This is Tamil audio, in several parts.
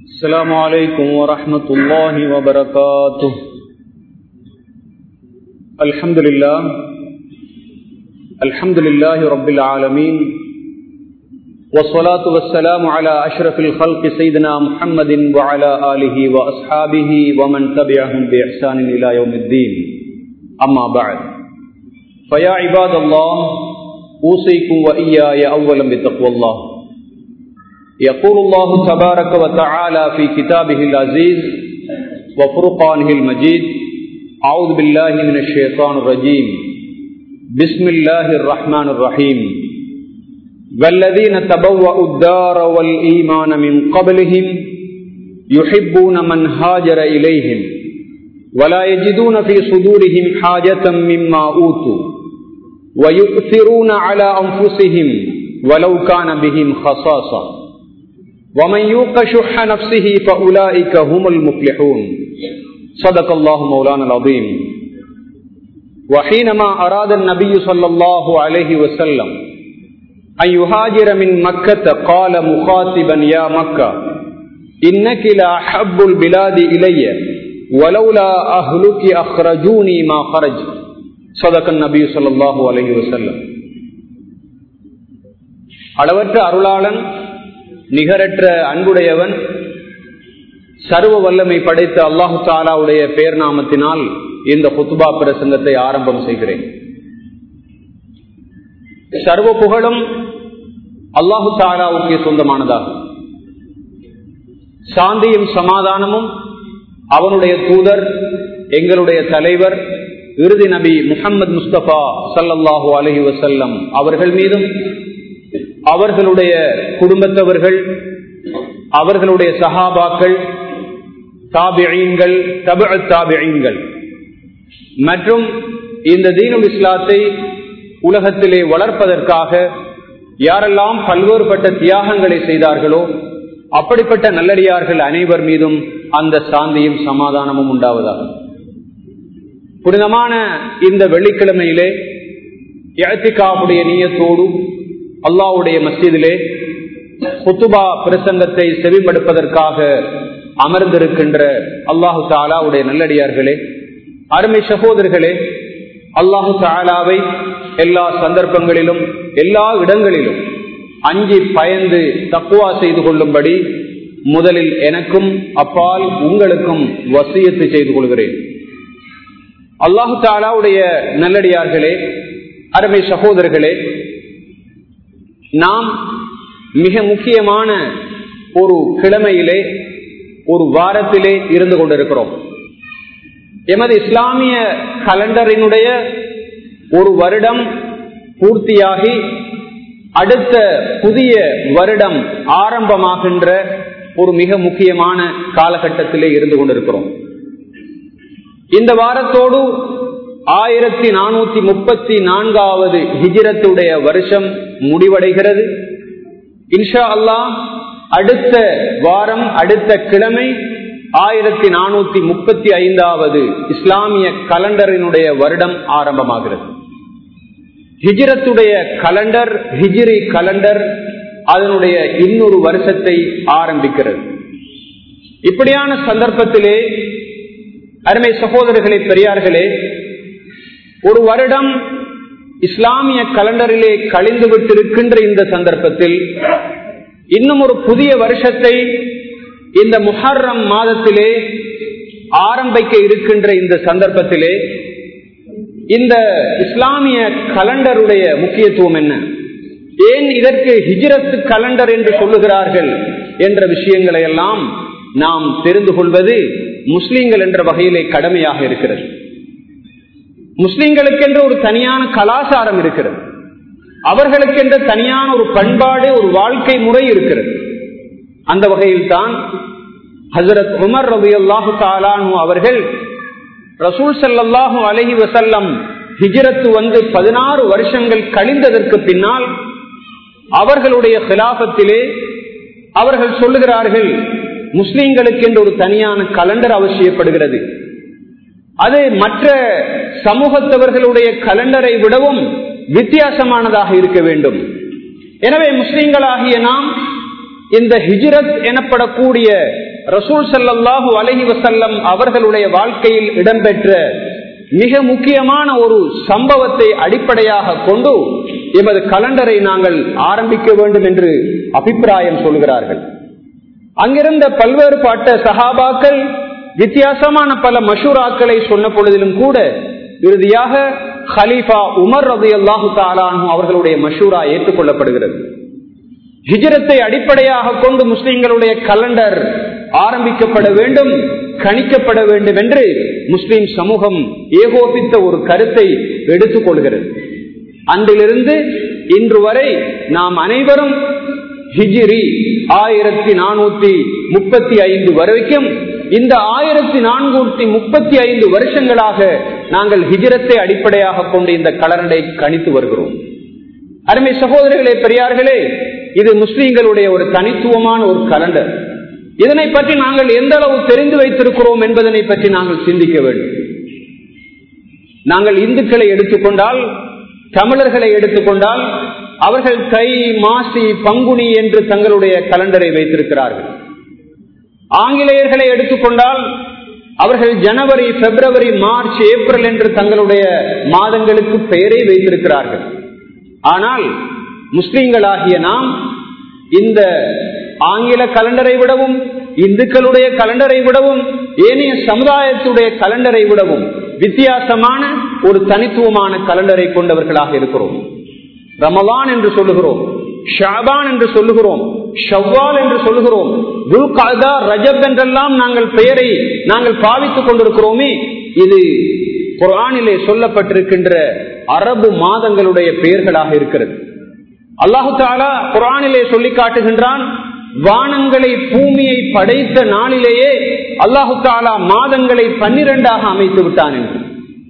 السلام عليكم ورحمة الله وبركاته الحمد لله الحمد لله رب العالمين والصلاة والسلام على أشرف الخلق سيدنا محمد وعلى آله وأصحابه ومن تبعهم بإحسان إلى يوم الدين أما بعد فيا عباد الله أوصيكم وإياي أولا بتقوى الله يقول الله تبارك وتعالى في كتابه العزيز وفرقانه المجيد أعوذ بالله من الشيطان الرجيم بسم الله الرحمن الرحيم والذين تبوأوا الدار والإيمان من قبلهم يحبون من هاجر إليهم ولا يجدون في صدورهم حاجة مما أوتوا ويؤثرون على أنفسهم ولو كان بهم خصاصة ومن يوق شح نفسه فأولئك هم المفلحون صدق الله مولانا العظيم وحينما أراد النبي صلى الله عليه وسلم أن يهاجر من مكة قال مخاطبا يا مكة إنك لأحب البلاد إلي ولولا أهلك أخرجوني ما خرج صدق النبي صلى الله عليه وسلم அளவற்ற அருளாளன் நிகரற்ற அன்புடையவன் சர்வ வல்லமை படைத்த அல்லாஹு தாலாவுடைய பெயர் நாமத்தினால் இந்த புத்துபா பிரசங்கத்தை ஆரம்பம் செய்கிறேன் சர்வ புகழும் அல்லாஹு தாலாவுக்கு சொந்தமானதாகும் சாந்தியும் சமாதானமும் அவனுடைய தூதர் எங்களுடைய தலைவர் இறுதி நபி முகமது முஸ்தபா சல்லல்லாஹூ அலஹி வசல்லம் அவர்கள் மீதும் அவர்களுடைய குடும்பத்தவர்கள் அவர்களுடைய சஹாபாக்கள் தாபியங்கள் தப தாபியங்கள் மற்றும் இந்த தீனுல் இஸ்லாத்தை உலகத்திலே வளர்ப்பதற்காக யாரெல்லாம் பல்வேறுபட்ட தியாகங்களை செய்தார்களோ அப்படிப்பட்ட நல்லடியார்கள் அனைவர் மீதும் அந்த சாந்தியும் சமாதானமும் உண்டாவதாக புனிதமான இந்த வெள்ளிக்கிழமையிலே எழுத்திக்காவுடைய நீயத்தோடு அல்லாவுடைய மஸ்ஜிதிலே குத்துபா பிரசங்கத்தை செவிமடுப்பதற்காக அமர்ந்திருக்கின்ற அல்லாஹு தாலாவுடைய நல்லடியார்களே அருமை சகோதரர்களே அல்லாஹு தாலாவை எல்லா சந்தர்ப்பங்களிலும் எல்லா இடங்களிலும் அஞ்சி பயந்து தக்குவா செய்து கொள்ளும்படி முதலில் எனக்கும் அப்பால் உங்களுக்கும் வசியத்து செய்து கொள்கிறேன் அல்லாஹு தாலாவுடைய நல்லடியார்களே அருமை சகோதரர்களே நாம் மிக முக்கியமான ஒரு கிழமையிலே ஒரு வாரத்திலே இருந்து கொண்டிருக்கிறோம் எமது இஸ்லாமிய கலண்டரினுடைய ஒரு வருடம் பூர்த்தியாகி அடுத்த புதிய வருடம் ஆரம்பமாகின்ற ஒரு மிக முக்கியமான காலகட்டத்திலே இருந்து கொண்டிருக்கிறோம் இந்த வாரத்தோடு ஆயிரத்தி நானூத்தி முப்பத்தி நான்காவது ஹிஜிரத்துடைய வருஷம் முடிவடைகிறது இன்ஷா அல்லா அடுத்த வாரம் அடுத்த கிழமை ஆயிரத்தி நானூத்தி முப்பத்தி ஐந்தாவது இஸ்லாமிய கலண்டரினுடைய வருடம் ஆரம்பமாகிறது ஹிஜிரத்துடைய கலண்டர் ஹிஜிரி கலண்டர் அதனுடைய இன்னொரு வருஷத்தை ஆரம்பிக்கிறது இப்படியான சந்தர்ப்பத்திலே அருமை சகோதரர்களே பெரியார்களே ஒரு வருடம் இஸ்லாமிய கலண்டரிலே கழிந்து விட்டிருக்கின்ற இந்த சந்தர்ப்பத்தில் இன்னும் ஒரு புதிய வருஷத்தை இந்த முஹர்ரம் மாதத்திலே ஆரம்பிக்க இருக்கின்ற இந்த சந்தர்ப்பத்திலே இந்த இஸ்லாமிய கலண்டருடைய முக்கியத்துவம் என்ன ஏன் இதற்கு ஹிஜ்ரத் கலண்டர் என்று சொல்லுகிறார்கள் என்ற விஷயங்களை எல்லாம் நாம் தெரிந்து கொள்வது முஸ்லீம்கள் என்ற வகையிலே கடமையாக இருக்கிறது முஸ்லிம்களுக்கென்று ஒரு தனியான கலாச்சாரம் இருக்கிறது அவர்களுக்கென்ற தனியான ஒரு பண்பாடு ஒரு வாழ்க்கை முறை இருக்கிறது அந்த வகையில் தான் ஹசரத் உமர் ரபி அல்லாஹு தாலானு அவர்கள் ரசூல் சல்லாஹூ அலஹி வசல்லம் ஹிஜரத்து வந்து பதினாறு வருஷங்கள் கழிந்ததற்கு பின்னால் அவர்களுடைய கிலாபத்திலே அவர்கள் சொல்லுகிறார்கள் முஸ்லிம்களுக்கு என்று ஒரு தனியான கலண்டர் அவசியப்படுகிறது அது மற்ற சமூகத்தவர்களுடைய கலண்டரை விடவும் வித்தியாசமானதாக இருக்க வேண்டும் எனவே முஸ்லிம்களாகிய நாம் இந்த ஹிஜ்ரத் எனப்படக்கூடிய ரசூல் சல்லாஹூ அலஹி வசல்லம் அவர்களுடைய வாழ்க்கையில் இடம்பெற்ற மிக முக்கியமான ஒரு சம்பவத்தை அடிப்படையாக கொண்டு எமது கலண்டரை நாங்கள் ஆரம்பிக்க வேண்டும் என்று அபிப்பிராயம் சொல்கிறார்கள் அங்கிருந்த பல்வேறுபட்ட சஹாபாக்கள் வித்தியாசமான பல மஷூராக்களை சொன்ன பொழுதிலும் கூட இறுதியாக ஹலீஃபா உமர் ரதி அல்லாஹு தாலானு அவர்களுடைய மஷூரா ஏற்றுக்கொள்ளப்படுகிறது ஹிஜரத்தை அடிப்படையாக கொண்டு முஸ்லிம்களுடைய கலண்டர் ஆரம்பிக்கப்பட வேண்டும் கணிக்கப்பட வேண்டும் என்று முஸ்லிம் சமூகம் ஏகோபித்த ஒரு கருத்தை எடுத்துக் கொள்கிறது அன்றிலிருந்து இன்று வரை நாம் அனைவரும் ஹிஜிரி ஆயிரத்தி நானூத்தி முப்பத்தி ஐந்து வரைக்கும் இந்த ஆயிரத்தி நானூத்தி முப்பத்தி ஐந்து வருஷங்களாக நாங்கள் ஹிஜரத்தை அடிப்படையாக கொண்டு இந்த கலண்டை கணித்து வருகிறோம் அருமை சகோதரர்களே பெரியார்களே இது முஸ்லீம்களுடைய ஒரு தனித்துவமான ஒரு கலண்டர் இதனை பற்றி நாங்கள் எந்த அளவு தெரிந்து வைத்திருக்கிறோம் என்பதனை பற்றி நாங்கள் சிந்திக்க வேண்டும் நாங்கள் இந்துக்களை எடுத்துக்கொண்டால் தமிழர்களை எடுத்துக்கொண்டால் அவர்கள் தை மாசி பங்குனி என்று தங்களுடைய கலண்டரை வைத்திருக்கிறார்கள் ஆங்கிலேயர்களை எடுத்துக்கொண்டால் அவர்கள் ஜனவரி பிப்ரவரி மார்ச் ஏப்ரல் என்று தங்களுடைய மாதங்களுக்கு பெயரை வைத்திருக்கிறார்கள் ஆனால் முஸ்லிம்களாகிய நாம் இந்த ஆங்கில கலண்டரை விடவும் இந்துக்களுடைய கலண்டரை விடவும் ஏனைய சமுதாயத்துடைய கலண்டரை விடவும் வித்தியாசமான ஒரு தனித்துவமான கலண்டரை கொண்டவர்களாக இருக்கிறோம் ரமலான் என்று சொல்லுகிறோம் ஷாபான் என்று சொல்லுகிறோம் ஷவ்வால் என்று சொல்லுகிறோம் துல்காதா ரஜப் என்றெல்லாம் நாங்கள் பெயரை நாங்கள் பாவித்துக் கொண்டிருக்கிறோமே இது குரானிலே சொல்லப்பட்டிருக்கின்ற அரபு மாதங்களுடைய பெயர்களாக இருக்கிறது அல்லாஹு தாலா குரானிலே சொல்லி காட்டுகின்றான் வானங்களை பூமியை படைத்த நாளிலேயே அல்லாஹு தாலா மாதங்களை பன்னிரண்டாக அமைத்து விட்டான் என்று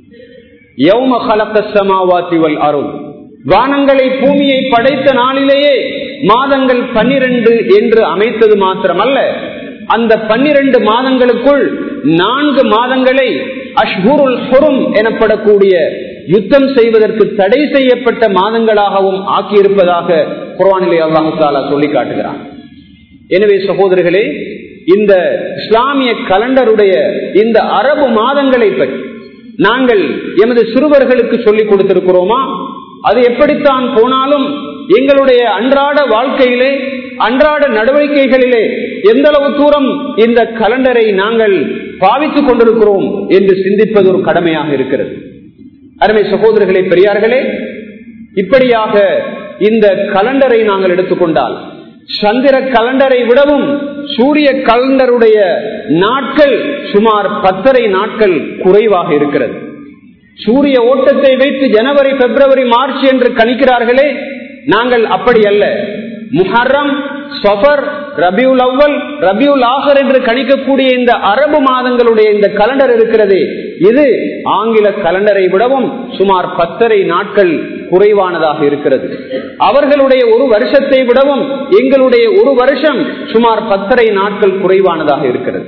யௌம கலக்கமாவாத்திவல் அருள் வானங்களை பூமியை படைத்த நாளிலேயே மாதங்கள் பன்னிரண்டு என்று அமைத்தது மாத்திரமல்ல அந்த பன்னிரண்டு மாதங்களுக்குள் நான்கு மாதங்களை அஷ்ஹுருல் ஹுரும் எனப்படக்கூடிய யுத்தம் செய்வதற்கு தடை செய்யப்பட்ட மாதங்களாகவும் ஆக்கியிருப்பதாக குர்வானிலே அல்லாஹு தாலா சொல்லி காட்டுகிறான் எனவே சகோதரர்களே இந்த இஸ்லாமிய கலண்டருடைய இந்த அரபு மாதங்களை பற்றி நாங்கள் எமது சிறுவர்களுக்கு சொல்லிக் கொடுத்திருக்கிறோமா அது எப்படித்தான் போனாலும் எங்களுடைய அன்றாட வாழ்க்கையிலே அன்றாட நடவடிக்கைகளிலே எந்த அளவு தூரம் இந்த கலண்டரை நாங்கள் பாவித்துக் கொண்டிருக்கிறோம் என்று சிந்திப்பது ஒரு கடமையாக இருக்கிறது அருமை சகோதரர்களே பெரியார்களே இப்படியாக இந்த கலண்டரை நாங்கள் எடுத்துக்கொண்டால் சந்திர கலண்டரை விடவும் சூரிய கலண்டருடைய நாட்கள் சுமார் பத்தரை நாட்கள் குறைவாக இருக்கிறது சூரிய ஓட்டத்தை வைத்து ஜனவரி பிப்ரவரி மார்ச் என்று கணிக்கிறார்களே நாங்கள் அப்படி அல்ல முஹர்ரம் சஃபர் ரபியுல் அவ்வல் ரபியுல் ஆகர் என்று கணிக்கக்கூடிய இந்த அரபு மாதங்களுடைய இந்த கலண்டர் இருக்கிறது இது ஆங்கில கலண்டரை விடவும் சுமார் பத்தரை நாட்கள் குறைவானதாக இருக்கிறது அவர்களுடைய ஒரு வருஷத்தை விடவும் எங்களுடைய ஒரு வருஷம் சுமார் பத்தரை நாட்கள் குறைவானதாக இருக்கிறது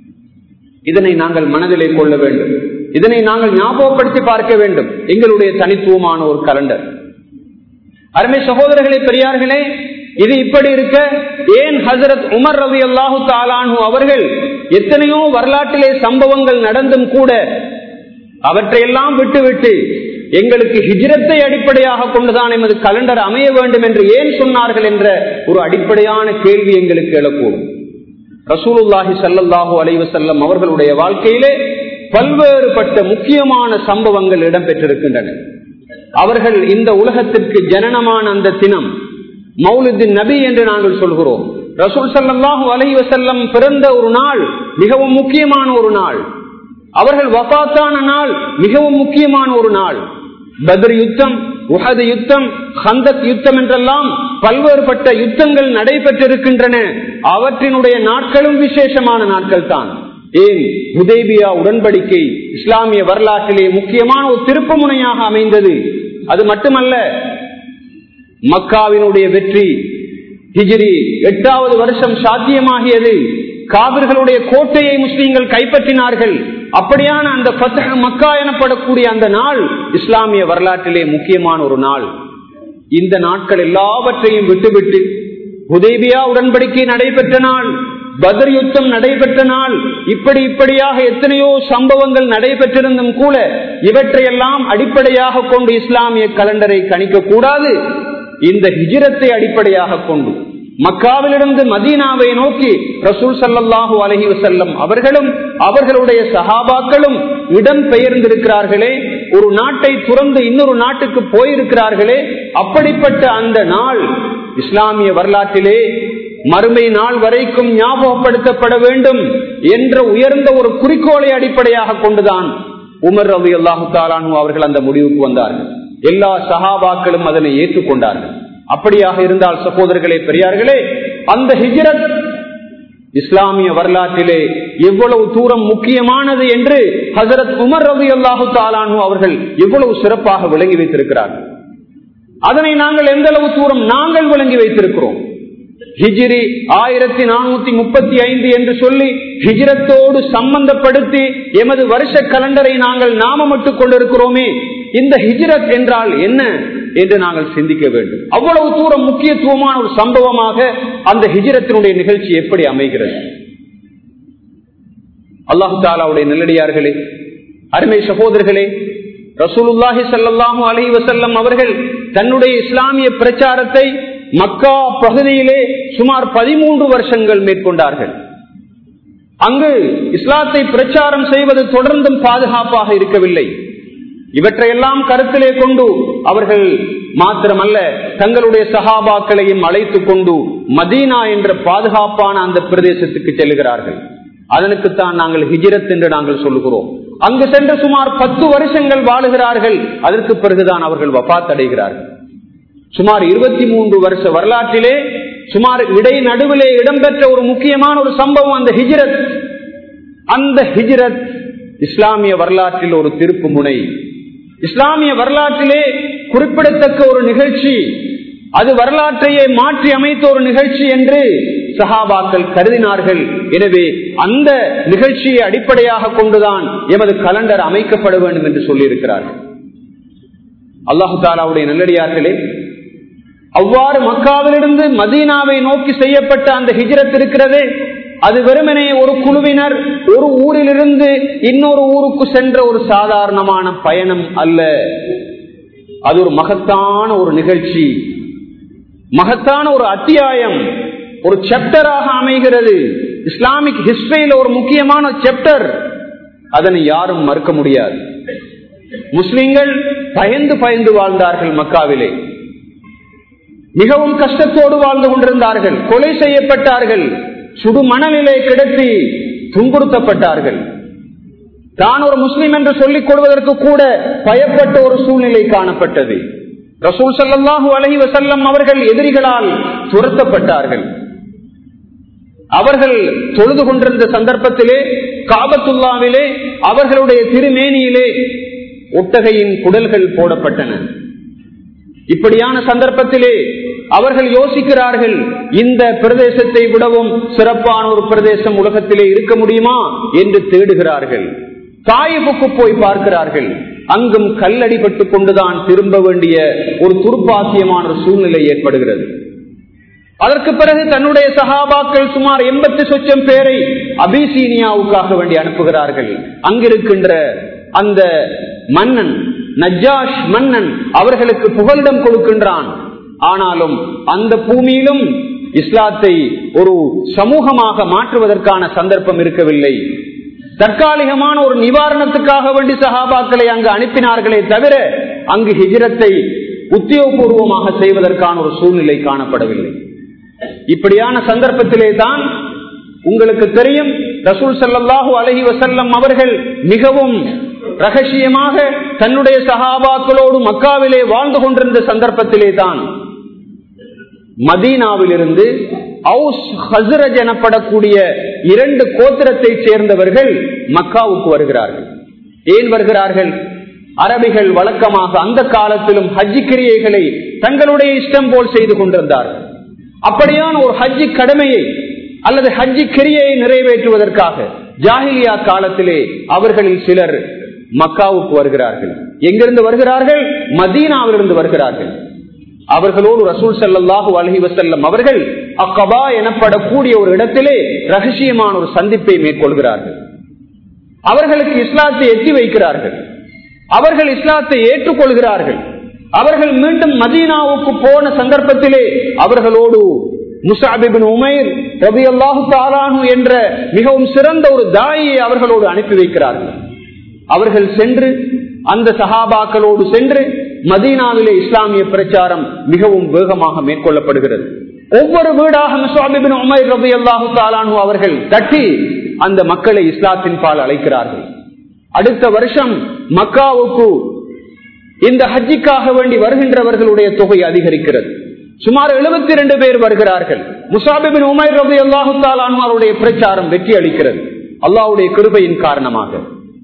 இதனை நாங்கள் மனதிலே கொள்ள வேண்டும் இதனை நாங்கள் ஞாபகப்படுத்தி பார்க்க வேண்டும் எங்களுடைய தனித்துவமான ஒரு கலண்டர் அருமை சகோதரர்களே பெரியார்களே இது இப்படி இருக்க ஏன் ஹசரத் உமர் ரவி அல்லாஹு தாலானு அவர்கள் எத்தனையோ வரலாற்றிலே சம்பவங்கள் நடந்தும் கூட அவற்றையெல்லாம் விட்டுவிட்டு எங்களுக்கு ஹிஜ்ரத்தை அடிப்படையாக கொண்டுதான் எமது கலண்டர் அமைய வேண்டும் என்று ஏன் சொன்னார்கள் என்ற ஒரு அடிப்படையான கேள்வி எங்களுக்கு எழக்கூடும் ரசூலுல்லாஹி சல்லாஹூ அலைவசல்லம் அவர்களுடைய வாழ்க்கையிலே பல்வேறுபட்ட முக்கியமான சம்பவங்கள் இடம்பெற்றிருக்கின்றன அவர்கள் இந்த உலகத்திற்கு ஜனனமான அந்த தினம் மௌலித்தின் நபி என்று நாங்கள் சொல்கிறோம் ரசூல் சல்லாஹூ அலை வசல்லம் பிறந்த ஒரு நாள் மிகவும் முக்கியமான ஒரு நாள் அவர்கள் வபாத்தான நாள் மிகவும் முக்கியமான ஒரு நாள் பத்ர் யுத்தம் உஹது யுத்தம் ஹந்தக் யுத்தம் என்றெல்லாம் பல்வேறுபட்ட யுத்தங்கள் நடைபெற்றிருக்கின்றன அவற்றினுடைய நாட்களும் விசேஷமான நாட்கள் தான் ஏன் உதேபியா உடன்படிக்கை இஸ்லாமிய வரலாற்றிலே முக்கியமான ஒரு திருப்பு முனையாக அமைந்தது அது மட்டுமல்ல மக்காவினுடைய வெற்றி ஹிஜிரி எட்டாவது வருஷம் சாத்தியமாகியது காவிர்களுடைய கோட்டையை முஸ்லீம்கள் கைப்பற்றினார்கள் அப்படியான அந்த பத்தக மக்கா எனப்படக்கூடிய அந்த நாள் இஸ்லாமிய வரலாற்றிலே முக்கியமான ஒரு நாள் இந்த நாட்கள் எல்லாவற்றையும் விட்டுவிட்டு உதேபியா உடன்படிக்கை நடைபெற்ற நாள் பதர் யுத்தம் நடைபெற்ற நாள் இப்படி இப்படியாக எத்தனையோ சம்பவங்கள் நடைபெற்றிருந்தும் கூட இவற்றையெல்லாம் அடிப்படையாக கொண்டு இஸ்லாமிய கலண்டரை கணிக்க கூடாது இந்த ஹிஜிரத்தை அடிப்படையாக கொண்டு மக்காவிலிருந்து மதீனாவை நோக்கி ரசூல் சல்லாஹூ அலஹி வசல்லம் அவர்களும் அவர்களுடைய சஹாபாக்களும் இடம் பெயர்ந்திருக்கிறார்களே ஒரு நாட்டை துறந்து இன்னொரு நாட்டுக்கு போயிருக்கிறார்களே அப்படிப்பட்ட அந்த நாள் இஸ்லாமிய வரலாற்றிலே மறுமை நாள் வரைக்கும் ஞாபகப்படுத்தப்பட வேண்டும் என்ற உயர்ந்த ஒரு குறிக்கோளை அடிப்படையாக கொண்டுதான் உமர் ரவி அல்லாஹு தாலானு அவர்கள் அந்த முடிவுக்கு வந்தார்கள் எல்லா சஹாபாக்களும் அதனை ஏற்றுக்கொண்டார்கள் அப்படியாக இருந்தால் சகோதரர்களே பெரியார்களே அந்த ஹிஜரத் இஸ்லாமிய வரலாற்றிலே எவ்வளவு தூரம் முக்கியமானது என்று ஹசரத் உமர் ரவி அல்லாஹு தாலானு அவர்கள் எவ்வளவு சிறப்பாக விளங்கி வைத்திருக்கிறார்கள் அதனை நாங்கள் எந்த அளவு தூரம் நாங்கள் விளங்கி வைத்திருக்கிறோம் ஹிஜிரி ஆயிரத்தி நானூத்தி முப்பத்தி ஐந்து என்று சொல்லி ஹிஜிரத்தோடு சம்பந்தப்படுத்தி எமது வருஷ கலண்டரை நாங்கள் நாமமிட்டுக் கொண்டிருக்கிறோமே இந்த ஹிஜ்ரத் என்றால் என்ன என்று நாங்கள் சிந்திக்க வேண்டும் அவ்வளவு தூரம் முக்கியத்துவமான ஒரு சம்பவமாக அந்த ஹிஜ்ரத்தினுடைய நிகழ்ச்சி எப்படி அமைகிறது அல்லாஹு தாலாவுடைய நல்லடியார்களே அருமை சகோதரர்களே ரசூலுல்லாஹி சல்லாஹூ அலி வசல்லம் அவர்கள் தன்னுடைய இஸ்லாமிய பிரச்சாரத்தை மக்கா பகுதியிலே சுமார் பதிமூன்று வருஷங்கள் மேற்கொண்டார்கள் அங்கு இஸ்லாத்தை பிரச்சாரம் செய்வது தொடர்ந்தும் பாதுகாப்பாக இருக்கவில்லை இவற்றையெல்லாம் கருத்திலே கொண்டு அவர்கள் மாத்திரமல்ல தங்களுடைய சகாபாக்களையும் அழைத்துக் கொண்டு மதீனா என்ற பாதுகாப்பான அந்த பிரதேசத்துக்கு செல்கிறார்கள் அதனுக்குத்தான் நாங்கள் ஹிஜிரத் என்று நாங்கள் சொல்லுகிறோம் அங்கு சென்று சுமார் பத்து வருஷங்கள் வாழுகிறார்கள் அதற்கு பிறகுதான் அவர்கள் வபாத் அடைகிறார்கள் சுமார் இருபத்தி மூன்று வருஷ வரலாற்றிலே சுமார் இடை நடுவிலே இடம்பெற்ற ஒரு முக்கியமான ஒரு சம்பவம் அந்த ஹிஜ்ரத் அந்த ஹிஜ்ரத் இஸ்லாமிய வரலாற்றில் ஒரு திருப்பு முனை இஸ்லாமிய வரலாற்றிலே குறிப்பிடத்தக்க ஒரு நிகழ்ச்சி அது வரலாற்றையே மாற்றி அமைத்த ஒரு நிகழ்ச்சி என்று சஹாபாக்கள் கருதினார்கள் எனவே அந்த நிகழ்ச்சியை அடிப்படையாக கொண்டுதான் எமது கலண்டர் அமைக்கப்பட வேண்டும் என்று சொல்லியிருக்கிறார்கள் அல்லாஹு தாலாவுடைய நல்லடியார்களே அவ்வாறு மக்காவிலிருந்து மதீனாவை நோக்கி செய்யப்பட்ட அந்த ஹிஜ்ரத் இருக்கிறதே அது வெறுமனே ஒரு குழுவினர் ஒரு ஊரிலிருந்து இன்னொரு ஊருக்கு சென்ற ஒரு சாதாரணமான பயணம் அல்ல அது ஒரு மகத்தான ஒரு நிகழ்ச்சி மகத்தான ஒரு அத்தியாயம் ஒரு சாப்டராக அமைகிறது இஸ்லாமிக் ஹிஸ்டரியில் ஒரு முக்கியமான சாப்டர் அதனை யாரும் மறுக்க முடியாது முஸ்லிம்கள் பயந்து பயந்து வாழ்ந்தார்கள் மக்காவிலே மிகவும் கஷ்டத்தோடு வாழ்ந்து கொண்டிருந்தார்கள் கொலை செய்யப்பட்டார்கள் சுடு மணலிலே கிடத்தி துன்புறுத்தப்பட்டார்கள் தான் ஒரு முஸ்லிம் என்று சொல்லிக் கொள்வதற்கு கூட பயப்பட்ட ஒரு சூழ்நிலை காணப்பட்டது ரசூல் சல்லாஹூ அலஹி வசல்லம் அவர்கள் எதிரிகளால் துரத்தப்பட்டார்கள் அவர்கள் தொழுது கொண்டிருந்த சந்தர்ப்பத்திலே காபத்துல்லாவிலே அவர்களுடைய திருமேனியிலே ஒட்டகையின் குடல்கள் போடப்பட்டன இப்படியான சந்தர்ப்பத்திலே அவர்கள் யோசிக்கிறார்கள் இந்த பிரதேசத்தை விடவும் சிறப்பான ஒரு பிரதேசம் உலகத்திலே இருக்க முடியுமா என்று தேடுகிறார்கள் தாயிப்புக்கு போய் பார்க்கிறார்கள் அங்கும் கல்லடிபட்டு கொண்டுதான் திரும்ப வேண்டிய ஒரு துர்ப்பாசியமான ஒரு சூழ்நிலை ஏற்படுகிறது அதற்கு பிறகு தன்னுடைய சகாபாக்கள் சுமார் எண்பத்தி சொச்சம் பேரை அபிசீனியாவுக்காக வேண்டி அனுப்புகிறார்கள் அங்கிருக்கின்ற அந்த மன்னன் நஜாஷ் மன்னன் அவர்களுக்கு புகலிடம் கொடுக்கின்றான் ஆனாலும் அந்த பூமியிலும் இஸ்லாத்தை ஒரு சமூகமாக மாற்றுவதற்கான சந்தர்ப்பம் இருக்கவில்லை தற்காலிகமான ஒரு நிவாரணத்துக்காக வேண்டி சகாபாக்களை அங்கு அனுப்பினார்களே தவிர அங்கு ஹிஜரத்தை உத்தியோகபூர்வமாக செய்வதற்கான ஒரு சூழ்நிலை காணப்படவில்லை இப்படியான சந்தர்ப்பத்திலே தான் உங்களுக்கு தெரியும் ரசூல் சல்லாஹூ அலஹி வசல்லம் அவர்கள் மிகவும் ரகசியமாக தன்னுடைய சகாபாக்களோடு மக்காவிலே வாழ்ந்து கொண்டிருந்த சந்தர்ப்பத்திலே தான் மதீனாவிலிருந்து அவுஸ் ஹசரஜ் எனப்படக்கூடிய இரண்டு கோத்திரத்தை சேர்ந்தவர்கள் மக்காவுக்கு வருகிறார்கள் ஏன் வருகிறார்கள் அரபிகள் வழக்கமாக அந்த காலத்திலும் ஹஜ்ஜி கிரியைகளை தங்களுடைய இஷ்டம் போல் செய்து கொண்டிருந்தார்கள் அப்படியான ஒரு ஹஜ்ஜி கடமையை அல்லது ஹஜ்ஜி கிரியையை நிறைவேற்றுவதற்காக ஜாகிலியா காலத்திலே அவர்களில் சிலர் மக்காவுக்கு வருகிறார்கள் எங்கிருந்து வருகிறார்கள் மதீனாவிலிருந்து வருகிறார்கள் அவர்களோடு ரசூல் சல்லாஹூ அலஹி வசல்லம் அவர்கள் அக்கபா எனப்படக்கூடிய ஒரு இடத்திலே ரகசியமான ஒரு சந்திப்பை மேற்கொள்கிறார்கள் அவர்களுக்கு இஸ்லாத்தை எட்டி வைக்கிறார்கள் அவர்கள் இஸ்லாத்தை ஏற்றுக்கொள்கிறார்கள் அவர்கள் மீண்டும் மதீனாவுக்கு போன சந்தர்ப்பத்திலே அவர்களோடு முசாபிபின் உமைர் ரபி அல்லாஹு தாலானு என்ற மிகவும் சிறந்த ஒரு தாயை அவர்களோடு அனுப்பி வைக்கிறார்கள் அவர்கள் சென்று அந்த சஹாபாக்களோடு சென்று மதீனாவிலே இஸ்லாமிய பிரச்சாரம் மிகவும் வேகமாக மேற்கொள்ளப்படுகிறது ஒவ்வொரு வீடாக முசாபிபின் உமைர் ரபி அல்லாஹு தாலானு அவர்கள் தட்டி அந்த மக்களை இஸ்லாத்தின் பால் அழைக்கிறார்கள் அடுத்த வருஷம் மக்காவுக்கு இந்த ஹஜ்ஜிக்காக வேண்டி வருகின்றவர்களுடைய தொகை அதிகரிக்கிறது சுமார் எழுபத்தி ரெண்டு பேர் வருகிறார்கள் முசாபிபின் உமைர் ரபி அல்லாஹு தாலானுடைய பிரச்சாரம் வெற்றி அளிக்கிறது அல்லாவுடைய கிருபையின் காரணமாக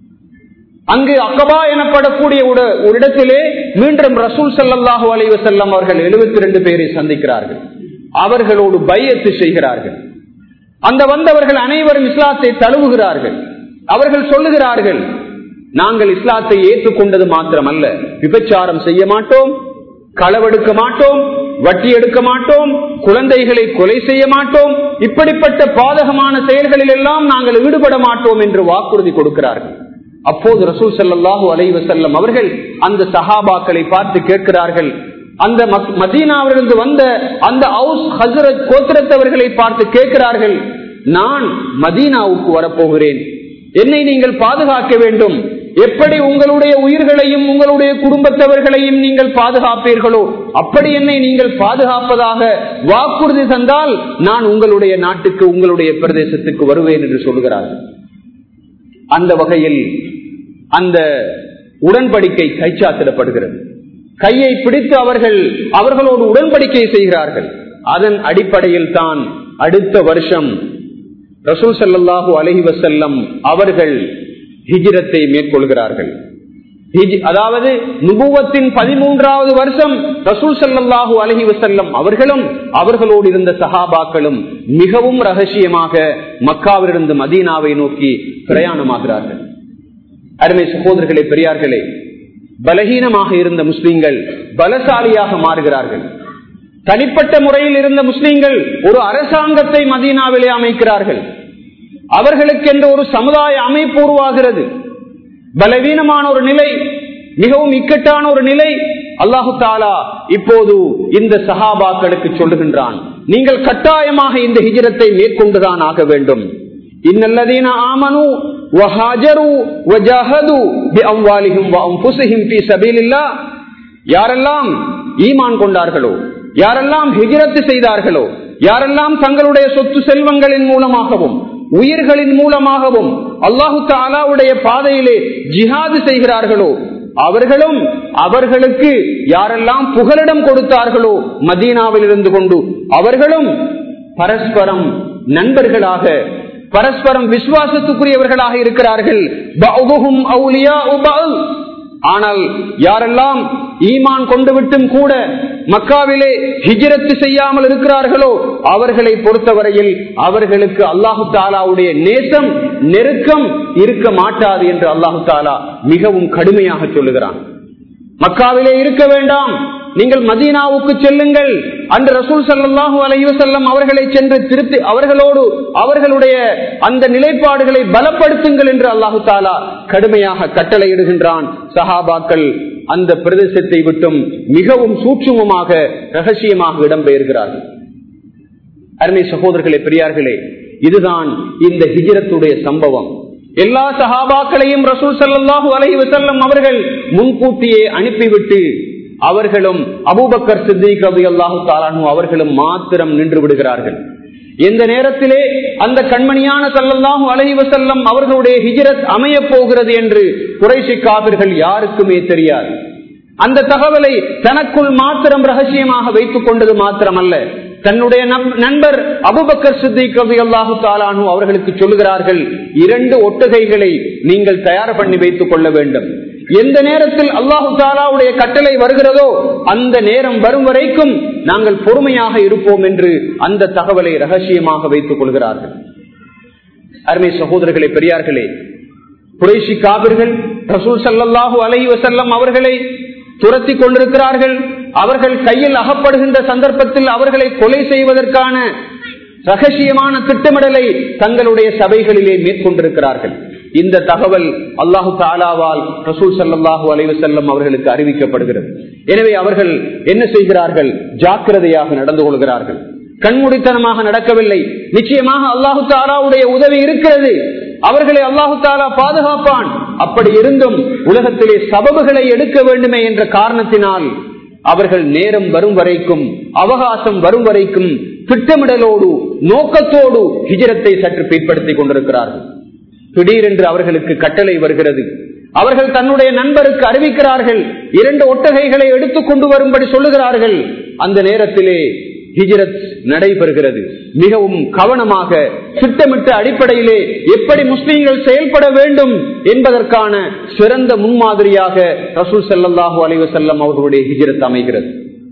அங்கு அக்கபா எனப்படக்கூடிய ஒரு இடத்திலே மீண்டும் ரசூல் சல்லாஹூ அலைவ செல்லம் அவர்கள் எழுபத்தி ரெண்டு பேரை சந்திக்கிறார்கள் அவர்களோடு பையத்து செய்கிறார்கள் அந்த வந்தவர்கள் அனைவரும் இஸ்லாத்தை தழுவுகிறார்கள் அவர்கள் சொல்லுகிறார்கள் நாங்கள் இஸ்லாத்தை ஏற்றுக்கொண்டது மாத்திரமல்ல விபச்சாரம் செய்ய மாட்டோம் களவெடுக்க மாட்டோம் வட்டி எடுக்க மாட்டோம் குழந்தைகளை கொலை செய்ய மாட்டோம் இப்படிப்பட்ட பாதகமான செயல்களில் எல்லாம் நாங்கள் ஈடுபட மாட்டோம் என்று வாக்குறுதி கொடுக்கிறார்கள் அப்போது ரசூல் சல்லாஹூ அலைவ செல்லம் அவர்கள் அந்த சஹாபாக்களை பார்த்து கேட்கிறார்கள் அந்த மதீனாவிலிருந்து வந்த அந்த ஹவுஸ் ஹசரத் கோத்திரத்தவர்களை பார்த்து கேட்கிறார்கள் நான் மதீனாவுக்கு வரப்போகிறேன் என்னை நீங்கள் பாதுகாக்க வேண்டும் எப்படி உங்களுடைய உயிர்களையும் உங்களுடைய குடும்பத்தவர்களையும் நீங்கள் பாதுகாப்பீர்களோ அப்படி என்னை நீங்கள் பாதுகாப்பதாக வாக்குறுதி தந்தால் நான் உங்களுடைய நாட்டுக்கு உங்களுடைய பிரதேசத்துக்கு வருவேன் என்று சொல்கிறார்கள் அந்த வகையில் அந்த உடன்படிக்கை கைச்சாத்திடப்படுகிறது கையை பிடித்து அவர்கள் அவர்களோடு உடன்படிக்கை செய்கிறார்கள் அதன் அடிப்படையில் தான் அடுத்த வருஷம் ரசூல் சல்லாஹூ அலஹி வசல்லம் அவர்கள் ஹிஜிரத்தை மேற்கொள்கிறார்கள் அதாவது நுபுவத்தின் பதிமூன்றாவது வருஷம் ரசூல் சல்லாஹூ அலஹி வசல்லம் அவர்களும் அவர்களோடு இருந்த சஹாபாக்களும் மிகவும் ரகசியமாக மக்காவிலிருந்து மதீனாவை நோக்கி பிரயாணமாகிறார்கள் அருமை சகோதரர்களே பெரியார்களே பலகீனமாக இருந்த முஸ்லிம்கள் பலசாலியாக மாறுகிறார்கள் தனிப்பட்ட முறையில் இருந்த முஸ்லிம்கள் ஒரு அரசாங்கத்தை மதீனாவிலே அமைக்கிறார்கள் அவர்களுக்கென்று ஒரு சமுதாய அமைப்பு உருவாகிறது பலவீனமான ஒரு நிலை மிகவும் இக்கட்டான ஒரு நிலை அல்லாஹு தாலா இப்போது இந்த சஹாபாக்களுக்கு சொல்லுகின்றான் நீங்கள் கட்டாயமாக இந்த ஹிஜரத்தை மேற்கொண்டுதான் ஆக வேண்டும் இன்னல்லதீன ஆமனு وهاجروا وجاهدوا بأموالهم وأنفسهم في سبيل الله யாரெல்லாம் ஈமான் கொண்டார்களோ யாரெல்லாம் ஹிஜரத்து செய்தார்களோ யாரெல்லாம் தங்களுடைய சொத்து செல்வங்களின் மூலமாகவும் உயிர்களின் மூலமாகவும் அல்லாஹு தாலாவுடைய பாதையிலே ஜிஹாது செய்கிறார்களோ அவர்களும் அவர்களுக்கு யாரெல்லாம் புகலிடம் கொடுத்தார்களோ மதீனாவில் இருந்து கொண்டு அவர்களும் பரஸ்பரம் நண்பர்களாக பரஸ்பரம் விசுவாசத்துக்குரியவர்களாக இருக்கிறார்கள் ஆனால் யாரெல்லாம் ஈமான் கொண்டு விட்டும் கூட மக்காவிலே ஹிஜரத்து செய்யாமல் இருக்கிறார்களோ அவர்களை பொறுத்தவரையில் அவர்களுக்கு அல்லாஹு தாலாவுடைய நேசம் நெருக்கம் இருக்க மாட்டாது என்று அல்லாஹு தாலா மிகவும் கடுமையாக சொல்லுகிறான் மக்காவிலே இருக்க வேண்டாம் நீங்கள் மதீனாவுக்கு செல்லுங்கள் அன்று ரசூல் சல்லாஹூ அலைவசல்லம் அவர்களை சென்று திருத்தி அவர்களோடு அவர்களுடைய அந்த நிலைப்பாடுகளை பலப்படுத்துங்கள் என்று அல்லாஹு தாலா கடுமையாக கட்டளையிடுகின்றான் சஹாபாக்கள் அந்த பிரதேசத்தை விட்டும் மிகவும் சூட்சுமமாக ரகசியமாக இடம்பெயர்கிறார்கள் அருமை சகோதரர்களே பெரியார்களே இதுதான் இந்த ஹிஜரத்துடைய சம்பவம் எல்லா சஹாபாக்களையும் ரசூல் சல்லாஹூ அலை வசல்லம் அவர்கள் முன்கூட்டியே அனுப்பிவிட்டு அவர்களும் அபூபக்கர் சித்திக் ரபி அல்லாஹு தாலானு அவர்களும் மாத்திரம் நின்று விடுகிறார்கள் எந்த நேரத்திலே அந்த கண்மணியான சல்லல்லாஹு அலஹி வசல்லம் அவர்களுடைய ஹிஜரத் அமைய போகிறது என்று குறைசி காவிர்கள் யாருக்குமே தெரியாது அந்த தகவலை தனக்குள் மாத்திரம் ரகசியமாக வைத்துக் கொண்டது மாத்திரமல்ல தன்னுடைய நண்பர் அபுபக்கர் சித்திக் ரவி அல்லாஹு தாலானு அவர்களுக்கு சொல்லுகிறார்கள் இரண்டு ஒட்டகைகளை நீங்கள் தயார் பண்ணி வைத்துக் கொள்ள வேண்டும் எந்த நேரத்தில் அல்லாஹு தாலாவுடைய கட்டளை வருகிறதோ அந்த நேரம் வரும் வரைக்கும் நாங்கள் பொறுமையாக இருப்போம் என்று அந்த தகவலை ரகசியமாக வைத்துக் கொள்கிறார்கள் அருமை சகோதரர்களே பெரியார்களே குறைசி காவிர்கள் ரசூல் சல்லாஹூ அலை வசல்லம் அவர்களை துரத்தி கொண்டிருக்கிறார்கள் அவர்கள் கையில் அகப்படுகின்ற சந்தர்ப்பத்தில் அவர்களை கொலை செய்வதற்கான ரகசியமான திட்டமிடலை தங்களுடைய சபைகளிலே மேற்கொண்டிருக்கிறார்கள் இந்த தகவல் அல்லாஹு தாலாவால் ரசூல் சல்லாஹூ அலைவு செல்லம் அவர்களுக்கு அறிவிக்கப்படுகிறது எனவே அவர்கள் என்ன செய்கிறார்கள் ஜாக்கிரதையாக நடந்து கொள்கிறார்கள் கண்மூடித்தனமாக நடக்கவில்லை நிச்சயமாக அல்லாஹு தாலாவுடைய உதவி இருக்கிறது அவர்களை அல்லாஹு தாலா பாதுகாப்பான் அப்படி இருந்தும் உலகத்திலே சபபுகளை எடுக்க வேண்டுமே என்ற காரணத்தினால் அவர்கள் நேரம் வரும் வரைக்கும் அவகாசம் வரும் வரைக்கும் திட்டமிடலோடு நோக்கத்தோடு ஹிஜரத்தை சற்று பிற்படுத்திக் கொண்டிருக்கிறார்கள் திடீரென்று அவர்களுக்கு கட்டளை வருகிறது அவர்கள் தன்னுடைய நண்பருக்கு அறிவிக்கிறார்கள் இரண்டு ஒட்டகைகளை எடுத்துக் கொண்டு வரும்படி சொல்லுகிறார்கள் அந்த நேரத்திலே ஹிஜரத் நடைபெறுகிறது மிகவும் கவனமாக திட்டமிட்ட அடிப்படையிலே எப்படி முஸ்லீம்கள் செயல்பட வேண்டும் என்பதற்கான சிறந்த முன்மாதிரியாக ரசூல் செல்லல்லாஹூ அலைவசல்லம் அவர்களுடைய ஹிஜரத் அமைகிறது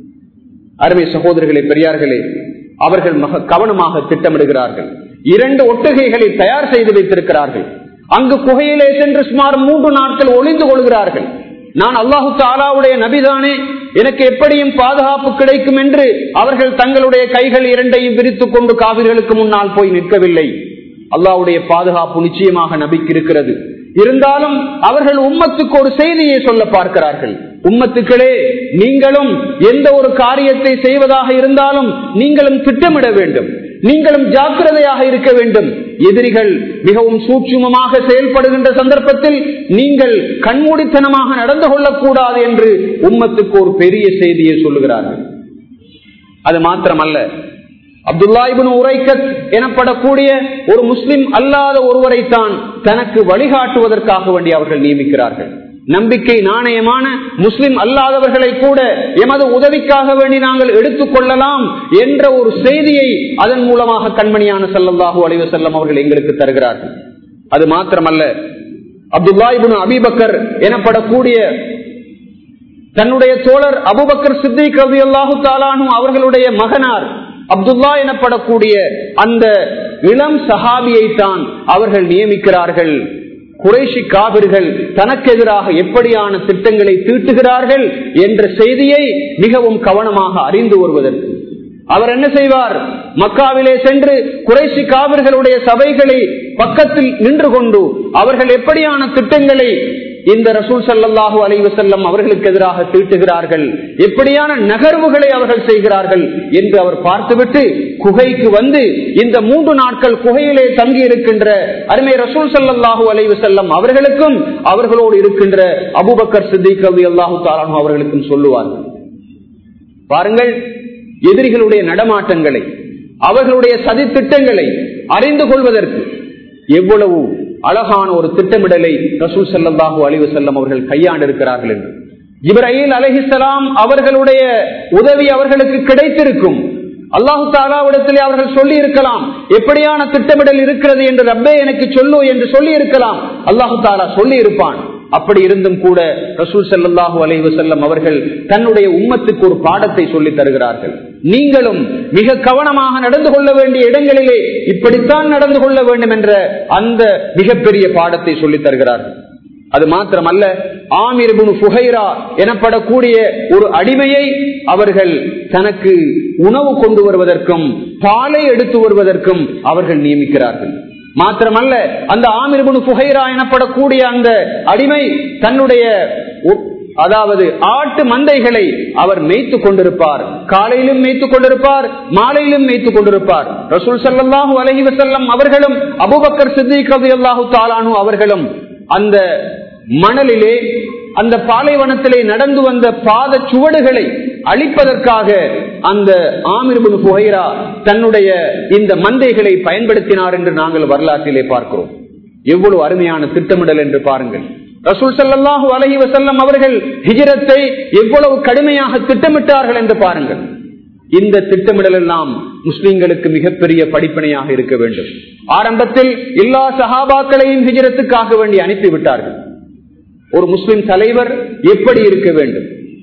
அருமை சகோதரர்களே பெரியார்களே அவர்கள் மிக கவனமாக திட்டமிடுகிறார்கள் இரண்டு ஒட்டகைகளை தயார் செய்து வைத்திருக்கிறார்கள் அங்கு குகையிலே சென்று சுமார் மூன்று நாட்கள் ஒளிந்து கொள்கிறார்கள் நான் அல்லாஹு தாலாவுடைய நபிதானே எனக்கு எப்படியும் பாதுகாப்பு கிடைக்கும் என்று அவர்கள் தங்களுடைய கைகள் இரண்டையும் விரித்துக் கொண்டு காவிர்களுக்கு முன்னால் போய் நிற்கவில்லை அல்லாவுடைய பாதுகாப்பு நிச்சயமாக நபிக்கு இருக்கிறது இருந்தாலும் அவர்கள் உம்மத்துக்கு ஒரு செய்தியை சொல்ல பார்க்கிறார்கள் உம்மத்துக்களே நீங்களும் எந்த ஒரு காரியத்தை செய்வதாக இருந்தாலும் நீங்களும் திட்டமிட வேண்டும் நீங்களும் ஜாக்கிரதையாக இருக்க வேண்டும் எதிரிகள் மிகவும் சூட்சுமமாக செயல்படுகின்ற சந்தர்ப்பத்தில் நீங்கள் கண்மூடித்தனமாக நடந்து கொள்ளக்கூடாது என்று உம்மத்துக்கு ஒரு பெரிய செய்தியை சொல்லுகிறார்கள் அது மாத்திரமல்ல அப்துல்லாஹிபின் உரைக்கத் எனப்படக்கூடிய ஒரு முஸ்லிம் அல்லாத ஒருவரைத்தான் தனக்கு வழிகாட்டுவதற்காக வேண்டி அவர்கள் நியமிக்கிறார்கள் நம்பிக்கை நாணயமான முஸ்லிம் அல்லாதவர்களை கூட எமது உதவிக்காக வேண்டி நாங்கள் எடுத்துக் கொள்ளலாம் என்ற ஒரு செய்தியை அதன் மூலமாக கண்மணியான செல்லல்லாஹு அலைவ செல்லம் அவர்கள் எங்களுக்கு தருகிறார்கள் அது மாத்திரமல்ல அப்துல்லாஹிபின் அபிபக்கர் எனப்படக்கூடிய தன்னுடைய தோழர் அபுபக்கர் சித்திக் ரவி அல்லாஹு தாலானு அவர்களுடைய மகனார் அப்துல்லா எனப்படக்கூடிய அந்த இளம் சஹாபியை தான் அவர்கள் நியமிக்கிறார்கள் குறைஷி காவிர்கள் தனக்கு எதிராக எப்படியான திட்டங்களை தீட்டுகிறார்கள் என்ற செய்தியை மிகவும் கவனமாக அறிந்து வருவதற்கு அவர் என்ன செய்வார் மக்காவிலே சென்று குறைசி காவிர்களுடைய சபைகளை பக்கத்தில் நின்று கொண்டு அவர்கள் எப்படியான திட்டங்களை இந்த ரசூல் சல்லாஹூ அலைவு செல்லம் அவர்களுக்கு எதிராக தீட்டுகிறார்கள் எப்படியான நகர்வுகளை அவர்கள் செய்கிறார்கள் என்று அவர் பார்த்துவிட்டு குகைக்கு வந்து இந்த மூன்று நாட்கள் குகையிலே தங்கி இருக்கின்ற அருமை ரசூல் சல்லாஹூ அலைவு செல்லம் அவர்களுக்கும் அவர்களோடு இருக்கின்ற அபுபக்கர் சித்திக் ரவி அல்லாஹூ தாலானு அவர்களுக்கும் சொல்லுவார்கள் பாருங்கள் எதிரிகளுடைய நடமாட்டங்களை அவர்களுடைய சதி திட்டங்களை அறிந்து கொள்வதற்கு எவ்வளவு அழகான ஒரு திட்டமிடலை ரசூல் செல்லந்தாகு அழிவு செல்லம் அவர்கள் கையாண்டிருக்கிறார்கள் என்று இப்ராஹிம் அலஹிசலாம் அவர்களுடைய உதவி அவர்களுக்கு கிடைத்திருக்கும் அல்லாஹு தாலாவிடத்திலே அவர்கள் சொல்லி இருக்கலாம் எப்படியான திட்டமிடல் இருக்கிறது என்று ரப்பே எனக்கு சொல்லு என்று சொல்லி இருக்கலாம் அல்லாஹு தாலா சொல்லி இருப்பான் அப்படி இருந்தும் கூட ரசூல் செல்லாஹூ அலைவு செல்லம் அவர்கள் தன்னுடைய உம்மத்துக்கு ஒரு பாடத்தை சொல்லி தருகிறார்கள் நீங்களும் மிக கவனமாக நடந்து கொள்ள வேண்டிய இடங்களிலே இப்படித்தான் நடந்து கொள்ள வேண்டும் என்ற அந்த மிகப்பெரிய பாடத்தை சொல்லி தருகிறார்கள் அது மாத்திரமல்ல ஆமிர்புன் புகைரா எனப்படக்கூடிய ஒரு அடிமையை அவர்கள் தனக்கு உணவு கொண்டு வருவதற்கும் பாலை எடுத்து வருவதற்கும் அவர்கள் நியமிக்கிறார்கள் மாத்திரமல்ல அந்த ஆமிர்புன் புகைரா எனப்படக்கூடிய அந்த அடிமை தன்னுடைய அதாவது ஆட்டு மந்தைகளை அவர் மேய்த்து கொண்டிருப்பார் காலையிலும் மேய்த்து கொண்டிருப்பார் மாலையிலும் மேய்த்து கொண்டிருப்பார் ரசூல் சல்லாஹூ அலஹி வசல்லம் அவர்களும் அபுபக்கர் சித்திக் ரவி அல்லாஹூ தாலானு அவர்களும் அந்த மணலிலே அந்த பாலைவனத்திலே நடந்து வந்த பாத சுவடுகளை அழிப்பதற்காக அந்த ஆமிர்புன் புகைரா தன்னுடைய இந்த மந்தைகளை பயன்படுத்தினார் என்று நாங்கள் வரலாற்றிலே பார்க்கிறோம் எவ்வளவு அருமையான திட்டமிடல் என்று பாருங்கள் ரசூல் சல்லாஹூ அலஹி வசல்லம் அவர்கள் ஹிஜரத்தை எவ்வளவு கடுமையாக திட்டமிட்டார்கள் என்று பாருங்கள் இந்த திட்டமிடல் எல்லாம் முஸ்லிம்களுக்கு மிகப்பெரிய படிப்பனையாக இருக்க வேண்டும் ஆரம்பத்தில் எல்லா சஹாபாக்களையும் ஹிஜரத்துக்காக வேண்டி அனுப்பிவிட்டார்கள் ஒரு முஸ்லிம் தலைவர் எப்படி இருக்க வேண்டும்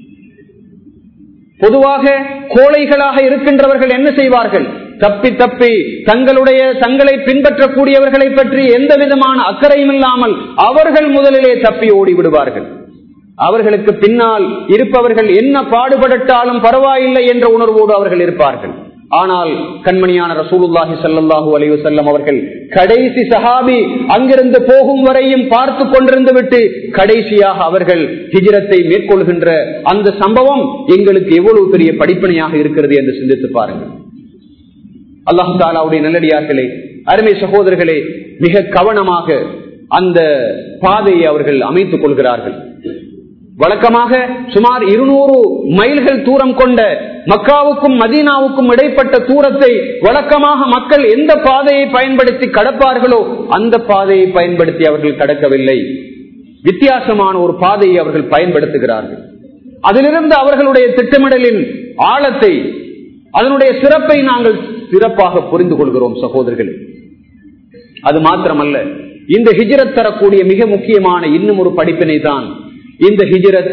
பொதுவாக கோழைகளாக இருக்கின்றவர்கள் என்ன செய்வார்கள் தப்பி தப்பி தங்களுடைய தங்களை பின்பற்றக்கூடியவர்களை பற்றி எந்த விதமான அக்கறையும் இல்லாமல் அவர்கள் முதலிலே தப்பி ஓடி விடுவார்கள் அவர்களுக்கு பின்னால் இருப்பவர்கள் என்ன பாடுபடட்டாலும் பரவாயில்லை என்ற உணர்வோடு அவர்கள் இருப்பார்கள் ஆனால் கண்மணியான ரசூலுல்லாஹி சல்லாஹூ அலைவு செல்லம் அவர்கள் கடைசி சஹாபி அங்கிருந்து போகும் வரையும் பார்த்து கொண்டிருந்து விட்டு கடைசியாக அவர்கள் ஹிஜரத்தை மேற்கொள்கின்ற அந்த சம்பவம் எங்களுக்கு எவ்வளவு பெரிய படிப்பனையாக இருக்கிறது என்று சிந்தித்து பாருங்கள் அல்லாஹு தாலாவுடைய நல்லடியார்களே அருமை சகோதரர்களே மிக கவனமாக அந்த பாதையை அவர்கள் அமைத்துக் கொள்கிறார்கள் வழக்கமாக சுமார் இருநூறு மைல்கள் தூரம் கொண்ட மக்காவுக்கும் மதீனாவுக்கும் இடைப்பட்ட தூரத்தை வழக்கமாக மக்கள் எந்த பாதையை பயன்படுத்தி கடப்பார்களோ அந்த பாதையை பயன்படுத்தி அவர்கள் கடக்கவில்லை வித்தியாசமான ஒரு பாதையை அவர்கள் பயன்படுத்துகிறார்கள் அதிலிருந்து அவர்களுடைய திட்டமிடலின் ஆழத்தை அதனுடைய சிறப்பை நாங்கள் சிறப்பாக புரிந்து கொள்கிறோம் சகோதரர்களே அது மாத்திரமல்ல இந்த ஹிஜரத் தரக்கூடிய மிக முக்கியமான இன்னும் ஒரு படிப்பினை தான் இந்த ஹிஜரத்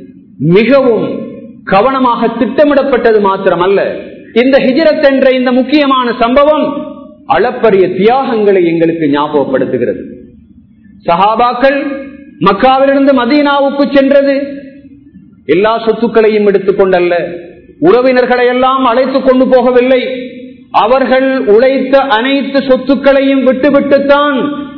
மிகவும் கவனமாக திட்டமிடப்பட்டது மாத்திரமல்ல இந்த ஹிஜரத் என்ற இந்த முக்கியமான சம்பவம் அளப்பரிய தியாகங்களை எங்களுக்கு ஞாபகப்படுத்துகிறது சஹாபாக்கள் மக்காவிலிருந்து மதீனாவுக்கு சென்றது எல்லா சொத்துக்களையும் எடுத்துக்கொண்டல்ல உறவினர்களை எல்லாம் அழைத்துக் கொண்டு போகவில்லை அவர்கள் உழைத்த அனைத்து சொத்துக்களையும் விட்டுவிட்டுத்தான்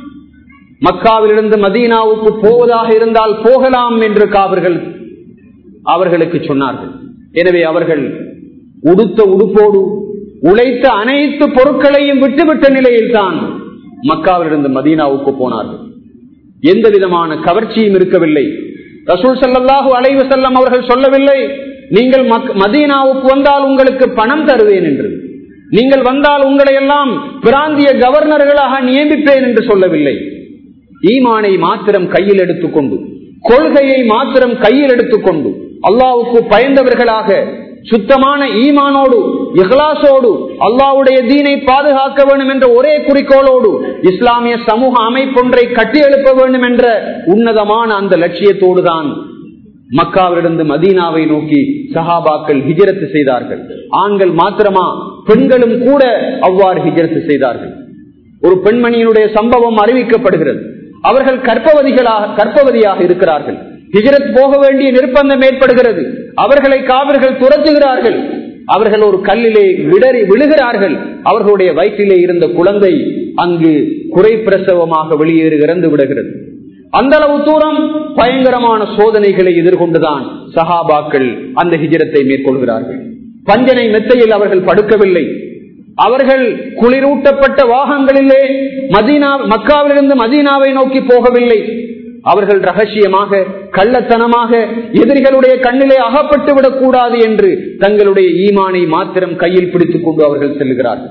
மக்காவிலிருந்து மதீனாவுக்கு போவதாக இருந்தால் போகலாம் என்று காவர்கள் அவர்களுக்கு சொன்னார்கள் எனவே அவர்கள் உடுத்த உடுப்போடு உழைத்த அனைத்து பொருட்களையும் விட்டுவிட்ட நிலையில் தான் மக்காவிலிருந்து மதீனாவுக்கு போனார்கள் எந்த விதமான கவர்ச்சியும் இருக்கவில்லை ரசூல் சல்லாஹூ அலைவு செல்லம் அவர்கள் சொல்லவில்லை நீங்கள் மதீனாவுக்கு வந்தால் உங்களுக்கு பணம் தருவேன் என்று நீங்கள் வந்தால் உங்களை எல்லாம் பிராந்திய கவர்னர்களாக நியமிப்பேன் என்று சொல்லவில்லை ஈமானை மாத்திரம் கையில் எடுத்துக்கொண்டு கொள்கையை மாத்திரம் கையில் எடுத்துக்கொண்டு அல்லாவுக்கு பயந்தவர்களாக சுத்தமான ஈமானோடு இஹ்லாசோடு அல்லாவுடைய தீனை பாதுகாக்க வேண்டும் என்ற ஒரே குறிக்கோளோடு இஸ்லாமிய சமூக அமைப்பொன்றை கட்டியெழுப்ப வேண்டும் என்ற உன்னதமான அந்த லட்சியத்தோடு தான் மக்காவிலிருந்து மதீனாவை நோக்கி சஹாபாக்கள் ஹிஜரத்து செய்தார்கள் ஆண்கள் மாத்திரமா பெண்களும் கூட அவ்வாறு ஹிஜரத்து செய்தார்கள் ஒரு பெண்மணியினுடைய சம்பவம் அறிவிக்கப்படுகிறது அவர்கள் கற்பவதிகளாக கற்பவதியாக இருக்கிறார்கள் ஹிஜரத் போக வேண்டிய நிர்பந்தம் ஏற்படுகிறது அவர்களை காவர்கள் துரத்துகிறார்கள் அவர்கள் ஒரு கல்லிலே விடறி விழுகிறார்கள் அவர்களுடைய வயிற்றிலே இருந்த குழந்தை அங்கு குறை பிரசவமாக வெளியேறி இறந்து விடுகிறது அந்த அளவு தூரம் பயங்கரமான சோதனைகளை எதிர்கொண்டுதான் சஹாபாக்கள் அந்த ஹிஜரத்தை மேற்கொள்கிறார்கள் பஞ்சனை மெத்தையில் அவர்கள் படுக்கவில்லை அவர்கள் குளிரூட்டப்பட்ட வாகங்களிலே மதீனா மக்காவிலிருந்து மதீனாவை நோக்கி போகவில்லை அவர்கள் ரகசியமாக கள்ளத்தனமாக எதிரிகளுடைய கண்ணிலே அகப்பட்டு விடக்கூடாது என்று தங்களுடைய ஈமானை மாத்திரம் கையில் பிடித்துக் கொண்டு அவர்கள் செல்கிறார்கள்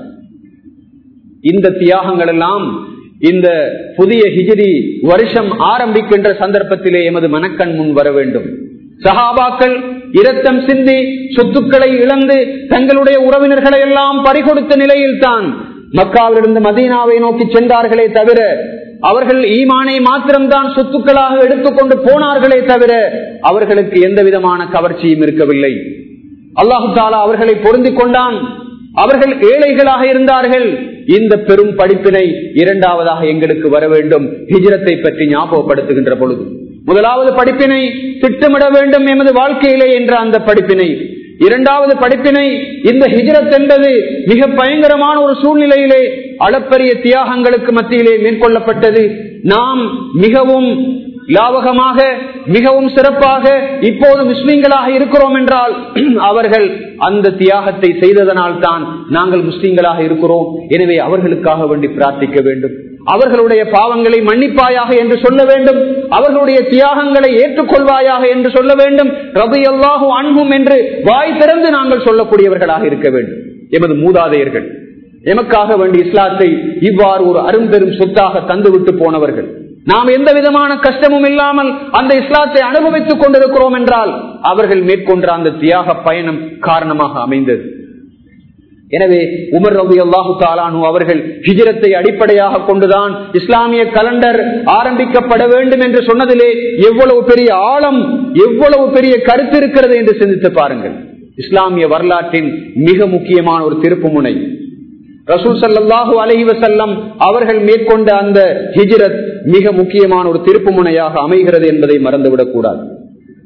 இந்த தியாகங்கள் எல்லாம் இந்த புதிய ஹிஜிரி வருஷம் ஆரம்பிக்கின்ற சந்தர்ப்பத்திலே எமது மனக்கண் முன் வர வேண்டும் சஹாபாக்கள் இரத்தம் சிந்தி சொத்துக்களை இழந்து தங்களுடைய உறவினர்களை எல்லாம் பறிகொடுத்த நிலையில் தான் மக்காவிலிருந்து மதீனாவை நோக்கி சென்றார்களே தவிர அவர்கள் ஈமானை மாத்திரம்தான் சொத்துக்களாக எடுத்துக்கொண்டு போனார்களே தவிர அவர்களுக்கு எந்த விதமான கவர்ச்சியும் இருக்கவில்லை அல்லாஹு தாலா அவர்களை பொருந்திக் கொண்டான் அவர்கள் ஏழைகளாக இருந்தார்கள் இந்த பெரும் படிப்பினை இரண்டாவதாக எங்களுக்கு வர வேண்டும் ஹிஜரத்தை பற்றி ஞாபகப்படுத்துகின்ற பொழுது முதலாவது படிப்பினை திட்டமிட வேண்டும் எமது வாழ்க்கையிலே என்ற அந்த படிப்பினை இரண்டாவது படிப்பினை இந்த ஹிஜரத் என்பது மிக பயங்கரமான ஒரு சூழ்நிலையிலே அளப்பரிய தியாகங்களுக்கு மத்தியிலே மேற்கொள்ளப்பட்டது நாம் மிகவும் லாபகமாக மிகவும் சிறப்பாக இப்போது முஸ்லிம்களாக இருக்கிறோம் என்றால் அவர்கள் அந்த தியாகத்தை செய்ததனால் தான் நாங்கள் முஸ்லிம்களாக இருக்கிறோம் எனவே அவர்களுக்காக வேண்டி பிரார்த்திக்க வேண்டும் அவர்களுடைய பாவங்களை மன்னிப்பாயாக என்று சொல்ல வேண்டும் அவர்களுடைய தியாகங்களை ஏற்றுக்கொள்வாயாக என்று சொல்ல வேண்டும் ரபி அல்லாஹூ அன்பும் என்று வாய் திறந்து நாங்கள் சொல்லக்கூடியவர்களாக இருக்க வேண்டும் எமது மூதாதையர்கள் எமக்காக வேண்டி இஸ்லாத்தை இவ்வாறு ஒரு அரும்பெரும் சொத்தாக தந்துவிட்டு போனவர்கள் நாம் எந்த விதமான கஷ்டமும் இல்லாமல் அந்த இஸ்லாத்தை அனுபவித்துக் கொண்டிருக்கிறோம் என்றால் அவர்கள் மேற்கொண்ட அந்த தியாக பயணம் காரணமாக அமைந்தது எனவே உமர் ரபி அல்லாஹு தாலானு அவர்கள் ஹிஜரத்தை அடிப்படையாக கொண்டுதான் இஸ்லாமிய கலண்டர் ஆரம்பிக்கப்பட வேண்டும் என்று சொன்னதிலே எவ்வளவு பெரிய ஆழம் எவ்வளவு பெரிய கருத்து இருக்கிறது என்று சிந்தித்து பாருங்கள் இஸ்லாமிய வரலாற்றின் மிக முக்கியமான ஒரு திருப்பு முனை ரசூல் சல்லாஹூ அலஹி வசல்லம் அவர்கள் மேற்கொண்ட அந்த ஹிஜ்ரத் மிக முக்கியமான ஒரு திருப்பு முனையாக அமைகிறது என்பதை மறந்துவிடக் கூடாது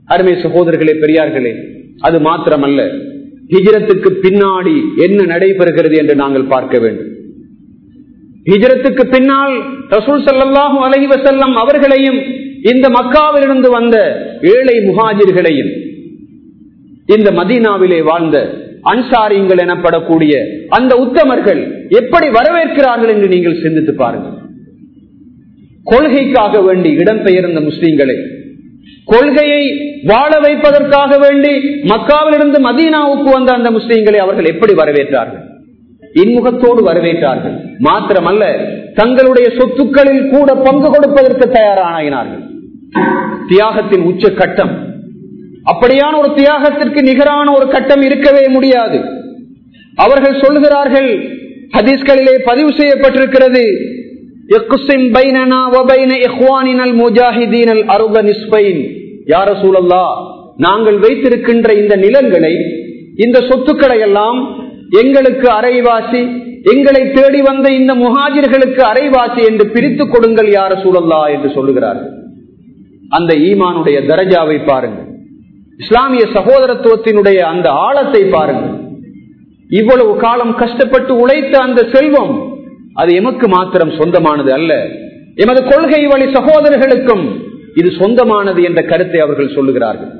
அருமை சகோதரர்களே பெரியார்களே அது மாத்திரமல்ல ஹிஜரத்துக்கு பின்னாடி என்ன நடைபெறுகிறது என்று நாங்கள் பார்க்க வேண்டும் ஹிஜரத்துக்கு பின்னால் ரசூல் சல்லாஹூ அலஹி வசல்லம் அவர்களையும் இந்த மக்காவிலிருந்து வந்த ஏழை முஹாஜிர்களையும் இந்த மதீனாவிலே வாழ்ந்த அன்சாரிங்கள் எனப்படக்கூடிய அந்த உத்தமர்கள் எப்படி வரவேற்கிறார்கள் என்று நீங்கள் சிந்தித்து பாருங்கள் கொள்கைக்காக வேண்டி இடம்பெயர்ந்த முஸ்லீம்களை கொள்கையை வாழ வைப்பதற்காக வேண்டி மக்காவிலிருந்து மதீனாவுக்கு வந்த அந்த முஸ்லீம்களை அவர்கள் எப்படி வரவேற்றார்கள் இன்முகத்தோடு வரவேற்றார்கள் மாத்திரமல்ல தங்களுடைய சொத்துக்களில் கூட பங்கு கொடுப்பதற்கு தயாரானாயினார்கள் தியாகத்தின் உச்ச கட்டம் அப்படியான ஒரு தியாகத்திற்கு நிகரான ஒரு கட்டம் இருக்கவே முடியாது அவர்கள் சொல்லுகிறார்கள் ஹதீஸ்களிலே பதிவு செய்யப்பட்டிருக்கிறது நாங்கள் வைத்திருக்கின்ற இந்த நிலங்களை இந்த சொத்துக்களை எல்லாம் எங்களுக்கு அரைவாசி எங்களை தேடி வந்த இந்த முஹாஜிர்களுக்கு அரைவாசி என்று பிரித்து கொடுங்கள் யார சூழல்லா என்று சொல்லுகிறார்கள் அந்த ஈமானுடைய தரஜாவை பாருங்கள் இஸ்லாமிய சகோதரத்துவத்தினுடைய அந்த ஆழத்தை பாருங்கள் இவ்வளவு காலம் கஷ்டப்பட்டு உழைத்த அந்த செல்வம் அது எமக்கு மாத்திரம் சொந்தமானது அல்ல எமது கொள்கை வழி சகோதரர்களுக்கும் இது சொந்தமானது என்ற கருத்தை அவர்கள் சொல்லுகிறார்கள்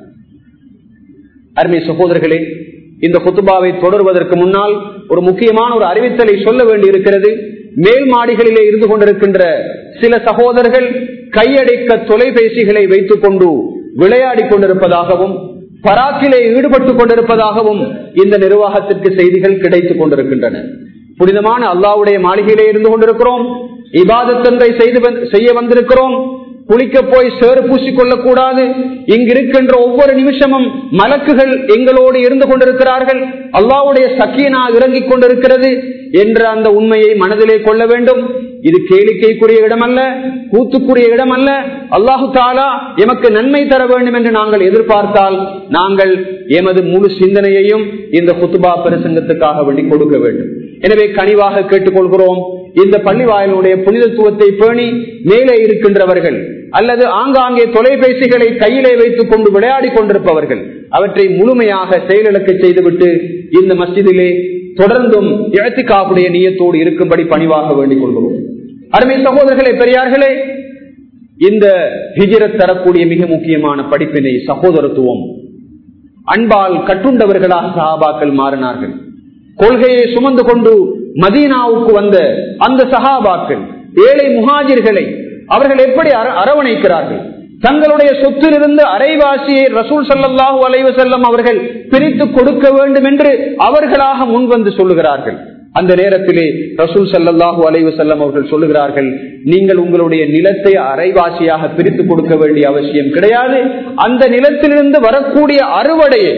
அருமை சகோதரர்களே இந்த குத்துபாவை தொடர்வதற்கு முன்னால் ஒரு முக்கியமான ஒரு அறிவித்தலை சொல்ல வேண்டி இருக்கிறது மேல் மாடிகளிலே இருந்து கொண்டிருக்கின்ற சில சகோதரர்கள் கையடைக்க தொலைபேசிகளை வைத்துக் கொண்டு விளையாடி கொண்டிருப்பதாகவும் பராக்கிலே ஈடுபட்டுக் கொண்டிருப்பதாகவும் இந்த நிர்வாகத்திற்கு செய்திகள் கிடைத்துக் கொண்டிருக்கின்றன புனிதமான அல்லாவுடைய மாளிகையிலே இருந்து கொண்டிருக்கிறோம் இபாதத்தன்றை செய்து செய்ய வந்திருக்கிறோம் குளிக்க போய் சேறு பூசிக் கொள்ளக்கூடாது இங்கிருக்கின்ற ஒவ்வொரு நிமிஷமும் மலக்குகள் எங்களோடு இருந்து கொண்டிருக்கிறார்கள் அல்லாவுடைய சக்கியனா இறங்கிக் கொண்டிருக்கிறது என்ற அந்த உண்மையை மனதிலே கொள்ள வேண்டும் இது கேளிக்கைக்குரிய இடமல்ல கூத்துக்குரிய இடமல்ல அல்லாஹு தாலா எமக்கு நன்மை தர வேண்டும் என்று நாங்கள் எதிர்பார்த்தால் நாங்கள் எமது முழு சிந்தனையையும் இந்த குத்துபா பிரசங்கத்துக்காக வேண்டி கொடுக்க வேண்டும் எனவே கனிவாக கேட்டுக்கொள்கிறோம் இந்த பள்ளி வாயிலுடைய புனிதத்துவத்தை பேணி மேலே இருக்கின்றவர்கள் அல்லது ஆங்காங்கே தொலைபேசிகளை கையிலே வைத்துக் கொண்டு விளையாடி கொண்டிருப்பவர்கள் அவற்றை முழுமையாக செயலிழக்க செய்துவிட்டு இந்த மஸ்ஜிதிலே தொடர்ந்தும் இழத்திக்காப்புடைய நீயத்தோடு இருக்கும்படி பணிவாக வேண்டிக் கொள்கிறோம் அருமை சகோதரர்களே பெரியார்களே இந்த ஹிஜரத் தரக்கூடிய மிக முக்கியமான படிப்பினை சகோதரத்துவம் அன்பால் கட்டுண்டவர்களாக சஹாபாக்கள் மாறினார்கள் கொள்கையை சுமந்து கொண்டு மதீனாவுக்கு வந்த அந்த சஹாபாக்கள் ஏழை முஹாஜிர்களை அவர்கள் எப்படி அரவணைக்கிறார்கள் தங்களுடைய சொத்திலிருந்து அரைவாசியை ரசூல் சல்லாஹூ அலைவ செல்லம் அவர்கள் பிரித்து கொடுக்க வேண்டும் என்று அவர்களாக முன்வந்து சொல்லுகிறார்கள் அந்த நேரத்திலே ரசூல் சல்லாஹூ அலைவு செல்லம் அவர்கள் சொல்லுகிறார்கள் நீங்கள் உங்களுடைய நிலத்தை அரைவாசியாக பிரித்து கொடுக்க வேண்டிய அவசியம் கிடையாது அந்த நிலத்திலிருந்து வரக்கூடிய அறுவடையை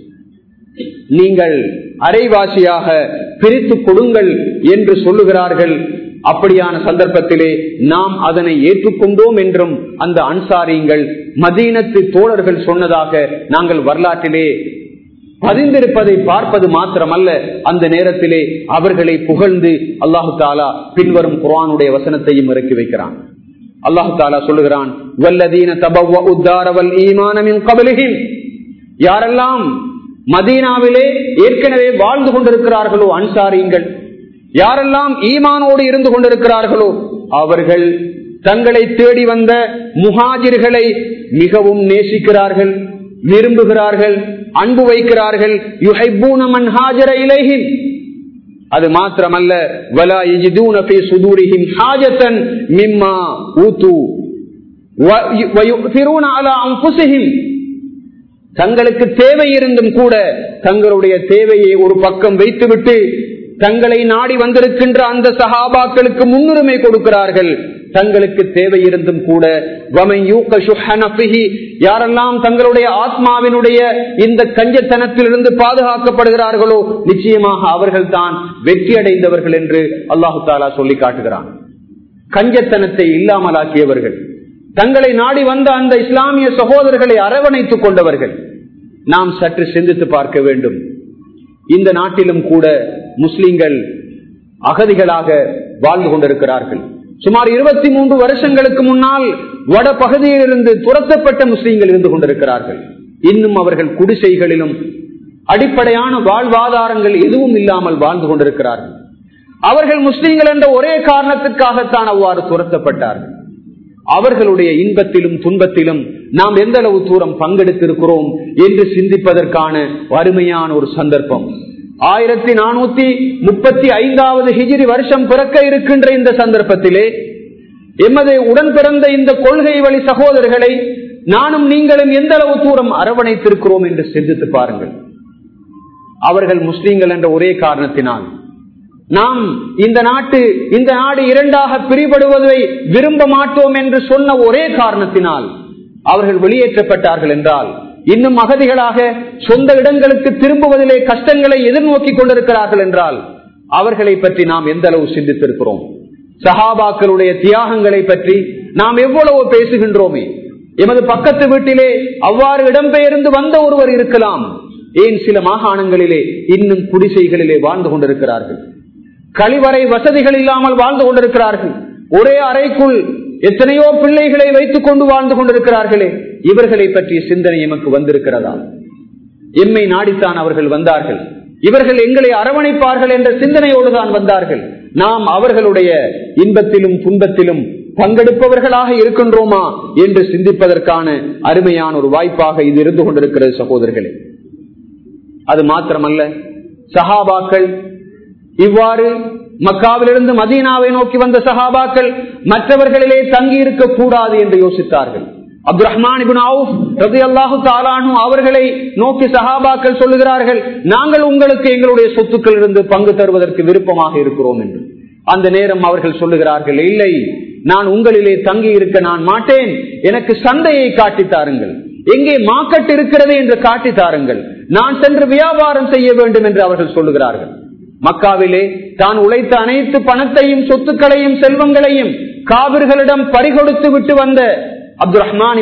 நீங்கள் அரைவாசியாக பிரித்து கொடுங்கள் என்று சொல்லுகிறார்கள் அப்படியான சந்தர்ப்பத்திலே நாம் அதனை ஏற்றுக்கொண்டோம் என்றும் அந்த அன்சாரிங்கள் மதீனத்து தோழர்கள் சொன்னதாக நாங்கள் வரலாற்றிலே பதிந்திருப்பதை பார்ப்பது மாத்திரமல்ல அந்த நேரத்திலே அவர்களை புகழ்ந்து அல்லாஹு தாலா பின்வரும் குரானுடைய வசனத்தையும் இறக்கி வைக்கிறான் அல்லாஹு தாலா சொல்லுகிறான் வல்லதீன தபவ உத்தாரவல் ஈமானமின் கபலிகின் யாரெல்லாம் மதீனாவிலே ஏற்கனவே வாழ்ந்து கொண்டிருக்கிறார்களோ அன்சாரிங்கள் யாரெல்லாம் ஈமானோடு இருந்து கொண்டிருக்கிறார்களோ அவர்கள் தங்களை தேடி வந்த முஹாஜிர்களை மிகவும் நேசிக்கிறார்கள் விரும்புகிறார்கள் அன்பு வைக்கிறார்கள் அது மாத்திரமல்ல வலா யஜிதூன ஃபீ சுதூரிஹிம் ஹாஜத்தன் மிம்மா ஊது வயுஃபிரூன அலா அன்ஃபுஸிஹிம் தங்களுக்கு தேவை இருந்தும் கூட தங்களுடைய தேவையை ஒரு பக்கம் வைத்துவிட்டு தங்களை நாடி வந்திருக்கின்ற அந்த சஹாபாக்களுக்கு முன்னுரிமை கொடுக்கிறார்கள் தங்களுக்கு தேவை இருந்தும் கூட யாரெல்லாம் தங்களுடைய ஆத்மாவினுடைய இந்த கஞ்சத்தனத்திலிருந்து பாதுகாக்கப்படுகிறார்களோ நிச்சயமாக அவர்கள் தான் வெற்றி அடைந்தவர்கள் என்று அல்லாஹு தாலா சொல்லி காட்டுகிறான் கஞ்சத்தனத்தை இல்லாமலாக்கியவர்கள் தங்களை நாடி வந்த அந்த இஸ்லாமிய சகோதரர்களை அரவணைத்துக் கொண்டவர்கள் நாம் சற்று சிந்தித்து பார்க்க வேண்டும் இந்த நாட்டிலும் கூட முஸ்லிம்கள் அகதிகளாக வாழ்ந்து கொண்டிருக்கிறார்கள் சுமார் இருபத்தி மூன்று வருஷங்களுக்கு முன்னால் வட பகுதியில் இருந்து துரத்தப்பட்ட முஸ்லீம்கள் இருந்து கொண்டிருக்கிறார்கள் இன்னும் அவர்கள் குடிசைகளிலும் அடிப்படையான வாழ்வாதாரங்கள் எதுவும் இல்லாமல் வாழ்ந்து கொண்டிருக்கிறார்கள் அவர்கள் முஸ்லீம்கள் என்ற ஒரே காரணத்திற்காகத்தான் அவ்வாறு துரத்தப்பட்டார்கள் அவர்களுடைய இன்பத்திலும் துன்பத்திலும் நாம் எந்த அளவு தூரம் பங்கெடுத்திருக்கிறோம் என்று சிந்திப்பதற்கான வறுமையான ஒரு சந்தர்ப்பம் ஆயிரத்தி நானூத்தி முப்பத்தி ஐந்தாவது ஹிஜிரி வருஷம் பிறக்க இருக்கின்ற இந்த சந்தர்ப்பத்திலே எமது உடன் பிறந்த இந்த கொள்கை வழி சகோதரர்களை நானும் நீங்களும் எந்த அளவு தூரம் அரவணைத்திருக்கிறோம் என்று சிந்தித்து பாருங்கள் அவர்கள் முஸ்லீம்கள் என்ற ஒரே காரணத்தினால் நாம் இந்த நாட்டு இந்த நாடு இரண்டாக பிரிபடுவதை விரும்ப மாட்டோம் என்று சொன்ன ஒரே காரணத்தினால் அவர்கள் வெளியேற்றப்பட்டார்கள் என்றால் இன்னும் அகதிகளாக சொந்த இடங்களுக்கு திரும்புவதிலே கஷ்டங்களை எதிர்நோக்கி கொண்டிருக்கிறார்கள் என்றால் அவர்களை பற்றி நாம் எந்த அளவு சிந்தித்திருக்கிறோம் சஹாபாக்களுடைய தியாகங்களை பற்றி நாம் எவ்வளவு பேசுகின்றோமே எமது பக்கத்து வீட்டிலே அவ்வாறு இடம்பெயர்ந்து வந்த ஒருவர் இருக்கலாம் ஏன் சில மாகாணங்களிலே இன்னும் குடிசைகளிலே வாழ்ந்து கொண்டிருக்கிறார்கள் கழிவறை வசதிகள் இல்லாமல் வாழ்ந்து கொண்டிருக்கிறார்கள் ஒரே அறைக்குள் எத்தனையோ பிள்ளைகளை வைத்துக் கொண்டு வாழ்ந்து கொண்டிருக்கிறார்களே இவர்களை பற்றிய சிந்தனை எமக்கு வந்திருக்கிறதா எம்மை நாடித்தான் அவர்கள் வந்தார்கள் இவர்கள் எங்களை அரவணைப்பார்கள் என்ற சிந்தனையோடு தான் வந்தார்கள் நாம் அவர்களுடைய இன்பத்திலும் துன்பத்திலும் பங்கெடுப்பவர்களாக இருக்கின்றோமா என்று சிந்திப்பதற்கான அருமையான ஒரு வாய்ப்பாக இது இருந்து கொண்டிருக்கிறது சகோதரர்களே அது மாத்திரமல்ல சஹாபாக்கள் இவ்வாறு மக்காவிலிருந்து மதீனாவை நோக்கி வந்த சஹாபாக்கள் மற்றவர்களிலே தங்கி இருக்க கூடாது என்று யோசித்தார்கள் அப்து ரஹ்மான் அவர்களை நோக்கி சஹாபாக்கள் சொல்லுகிறார்கள் நாங்கள் உங்களுக்கு எங்களுடைய சொத்துக்கள் இருந்து பங்கு தருவதற்கு விருப்பமாக இருக்கிறோம் என்று அந்த நேரம் அவர்கள் சொல்லுகிறார்கள் இல்லை நான் உங்களிலே தங்கி இருக்க நான் மாட்டேன் எனக்கு சந்தையை காட்டி தாருங்கள் எங்கே மார்க்கெட் இருக்கிறது என்று காட்டி தாருங்கள் நான் சென்று வியாபாரம் செய்ய வேண்டும் என்று அவர்கள் சொல்லுகிறார்கள் மக்காவிலே தான் உழைத்த அனைத்து பணத்தையும் சொத்துக்களையும் செல்வங்களையும் காவிர்களிடம் பறிகொடுத்து விட்டு வந்த அப்து ரஹ்மான்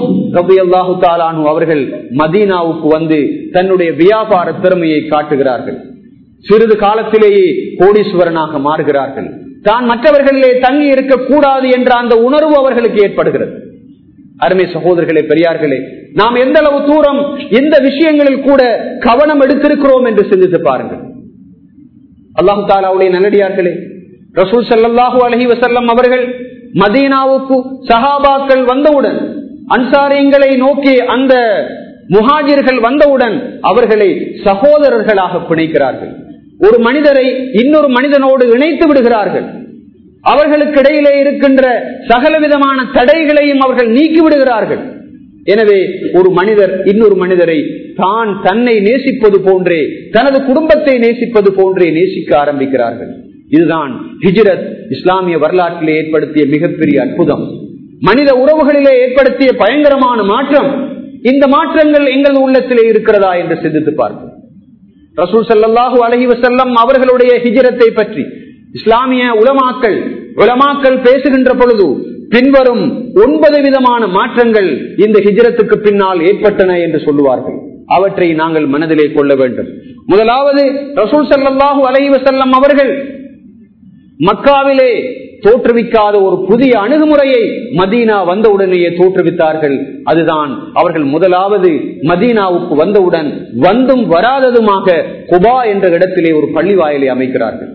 அவர்கள் மதீனாவுக்கு வந்து தன்னுடைய வியாபார திறமையை காட்டுகிறார்கள் சிறிது காலத்திலேயே கோடீஸ்வரனாக மாறுகிறார்கள் தான் மற்றவர்களிலே தங்கி இருக்க கூடாது என்ற அந்த உணர்வு அவர்களுக்கு ஏற்படுகிறது அருமை சகோதரர்களே பெரியார்களே நாம் எந்த அளவு தூரம் எந்த விஷயங்களில் கூட கவனம் எடுத்திருக்கிறோம் என்று சிந்தித்து பாருங்கள் அல்லாஹு தாலாவுடைய நல்லடியார்களே ரசூல் சல்லாஹூ அலஹி வசல்லம் அவர்கள் மதீனாவுக்கு சஹாபாக்கள் வந்தவுடன் அன்சாரியங்களை நோக்கி அந்த முஹாஜிர்கள் வந்தவுடன் அவர்களை சகோதரர்களாக பிணைக்கிறார்கள் ஒரு மனிதரை இன்னொரு மனிதனோடு இணைத்து விடுகிறார்கள் அவர்களுக்கு இடையிலே இருக்கின்ற சகல விதமான தடைகளையும் அவர்கள் நீக்கி விடுகிறார்கள் எனவே ஒரு மனிதர் இன்னொரு மனிதரை தான் தன்னை நேசிப்பது போன்றே தனது குடும்பத்தை நேசிப்பது போன்றே நேசிக்க ஆரம்பிக்கிறார்கள் இதுதான் ஹிஜ்ரத் இஸ்லாமிய வரலாற்றிலே ஏற்படுத்திய மிகப்பெரிய அற்புதம் மனித உறவுகளிலே ஏற்படுத்திய பயங்கரமான மாற்றம் இந்த மாற்றங்கள் எங்கள் உள்ளத்திலே இருக்கிறதா என்று சிந்தித்து பார்ப்போம் ரசூல் சல்லாஹூ அலஹி வசல்லம் அவர்களுடைய ஹிஜரத்தை பற்றி இஸ்லாமிய உலமாக்கள் உலமாக்கள் பேசுகின்ற பொழுது பின்வரும் ஒன்பது விதமான மாற்றங்கள் இந்த ஹிஜரத்துக்கு பின்னால் ஏற்பட்டன என்று சொல்லுவார்கள் அவற்றை நாங்கள் மனதிலே கொள்ள வேண்டும் முதலாவது ரசூல் சல்லாஹூ அலஹி வசல்லம் அவர்கள் மக்காவிலே தோற்றுவிக்காத ஒரு புதிய அணுகுமுறையை மதீனா வந்தவுடனேயே தோற்றுவித்தார்கள் அதுதான் அவர்கள் முதலாவது மதீனாவுக்கு வந்தவுடன் வந்தும் வராததுமாக குபா என்ற இடத்திலே ஒரு பள்ளி வாயிலை அமைக்கிறார்கள்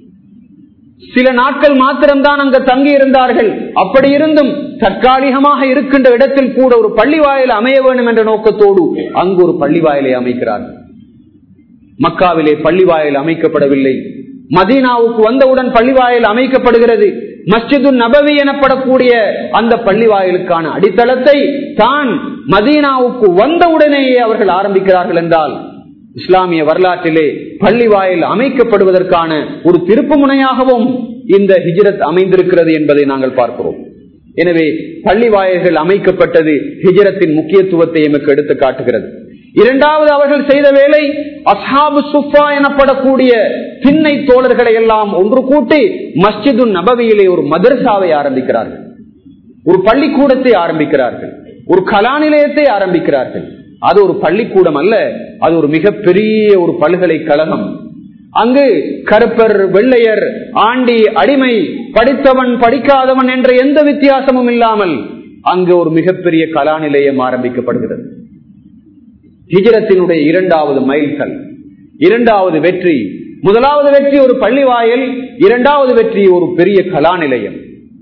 சில நாட்கள் மாத்திரம்தான் அங்கு தங்கி இருந்தார்கள் அப்படி இருந்தும் தற்காலிகமாக இருக்கின்ற இடத்தில் கூட ஒரு பள்ளி வாயில் அமைய வேண்டும் என்ற நோக்கத்தோடு அங்கு ஒரு பள்ளி வாயிலை அமைக்கிறார்கள் மக்காவிலே பள்ளி வாயில் அமைக்கப்படவில்லை மதீனாவுக்கு வந்தவுடன் பள்ளிவாயில் அமைக்கப்படுகிறது மஸ்ஜிது நபவி எனப்படக்கூடிய அந்த பள்ளிவாயிலுக்கான அடித்தளத்தை தான் மதீனாவுக்கு வந்தவுடனேயே அவர்கள் ஆரம்பிக்கிறார்கள் என்றால் இஸ்லாமிய வரலாற்றிலே பள்ளிவாயில் அமைக்கப்படுவதற்கான ஒரு திருப்பு முனையாகவும் இந்த ஹிஜ்ரத் அமைந்திருக்கிறது என்பதை நாங்கள் பார்க்கிறோம் எனவே பள்ளி வாயில்கள் அமைக்கப்பட்டது ஹிஜரத்தின் முக்கியத்துவத்தை எமக்கு எடுத்து காட்டுகிறது இரண்டாவது அவர்கள் செய்த வேலை அஸ்ஹாபு சுஃபா எனப்படக்கூடிய திண்ணை தோழர்களை எல்லாம் ஒன்று கூட்டி மஸ்ஜிது நபவியிலே ஒரு மதரசாவை ஆரம்பிக்கிறார்கள் ஒரு பள்ளிக்கூடத்தை ஆரம்பிக்கிறார்கள் ஒரு கலா நிலையத்தை ஆரம்பிக்கிறார்கள் அது ஒரு பள்ளிக்கூடம் அல்ல அது ஒரு மிகப்பெரிய ஒரு பல்கலைக்கழகம் அங்கு கருப்பர் வெள்ளையர் ஆண்டி அடிமை படித்தவன் படிக்காதவன் என்ற எந்த வித்தியாசமும் இல்லாமல் அங்கு ஒரு மிகப்பெரிய கலா நிலையம் ஆரம்பிக்கப்படுகிறது ஹிஜரத்தினுடைய இரண்டாவது மைல்கல் இரண்டாவது வெற்றி முதலாவது வெற்றி ஒரு பள்ளிவாயல் இரண்டாவது வெற்றி ஒரு பெரிய கலா நிலையம்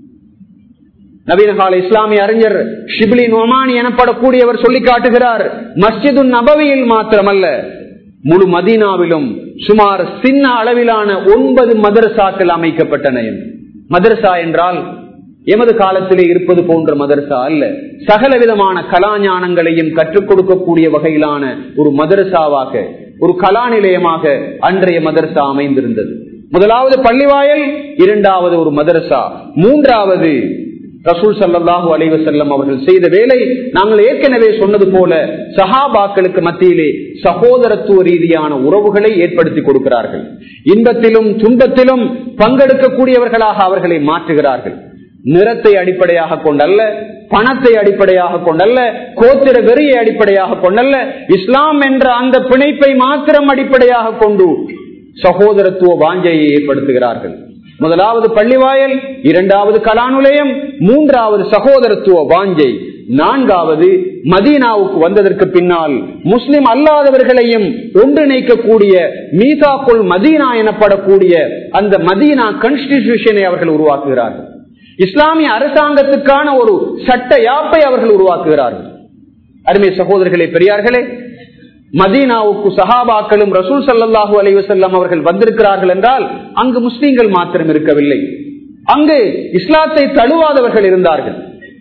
நவீன கால இஸ்லாமிய அறிஞர் ஷிப்லி நொமானி எனப்படக்கூடியவர் சொல்லி காட்டுகிறார் மஸ்ஜிது நபவியில் மாத்திரமல்ல முழு மதீனாவிலும் சுமார் சின்ன அளவிலான ஒன்பது மதரசாக்கள் அமைக்கப்பட்டன மதரசா என்றால் எமது காலத்திலே இருப்பது போன்ற மதரசா அல்ல சகல விதமான கலாஞானங்களையும் கற்றுக் கொடுக்கக்கூடிய வகையிலான ஒரு மதரசாவாக ஒரு கலா நிலையமாக அன்றைய மதரசா அமைந்திருந்தது முதலாவது பள்ளிவாயல் இரண்டாவது ஒரு மதரசா மூன்றாவது ரசூல் சல்லாஹூ அலைவசல்லம் அவர்கள் செய்த வேலை நாங்கள் ஏற்கனவே சொன்னது போல சஹாபாக்களுக்கு மத்தியிலே சகோதரத்துவ ரீதியான உறவுகளை ஏற்படுத்தி கொடுக்கிறார்கள் இன்பத்திலும் துன்பத்திலும் பங்கெடுக்கக்கூடியவர்களாக அவர்களை மாற்றுகிறார்கள் நிறத்தை அடிப்படையாக கொண்டல்ல பணத்தை அடிப்படையாக கொண்டல்ல கோத்திர வெறியை அடிப்படையாக கொண்டல்ல இஸ்லாம் என்ற அந்த பிணைப்பை மாத்திரம் அடிப்படையாக கொண்டு சகோதரத்துவ வாஞ்சையை ஏற்படுத்துகிறார்கள் முதலாவது பள்ளிவாயல் இரண்டாவது கலானுலயம் மூன்றாவது சகோதரத்துவ வாஞ்சை நான்காவது மதீனாவுக்கு வந்ததற்கு பின்னால் முஸ்லிம் அல்லாதவர்களையும் ஒன்றிணைக்கக்கூடிய மீசாக்குள் மதீனா எனப்படக்கூடிய அந்த மதீனா கான்ஸ்டிடியூஷனை அவர்கள் உருவாக்குகிறார்கள் இஸ்லாமிய அரசாங்கத்துக்கான ஒரு சட்ட யாப்பை அவர்கள் உருவாக்குகிறார்கள் அருமை சகோதரர்களே பெரியார்களே மதீனாவுக்கு சஹாபாக்களும் ரசூல் சல்லாஹூ அலைவசல்லம் அவர்கள் வந்திருக்கிறார்கள் என்றால் அங்கு முஸ்லீம்கள் மாத்திரம் இருக்கவில்லை அங்கு இஸ்லாத்தை தழுவாதவர்கள் இருந்தார்கள்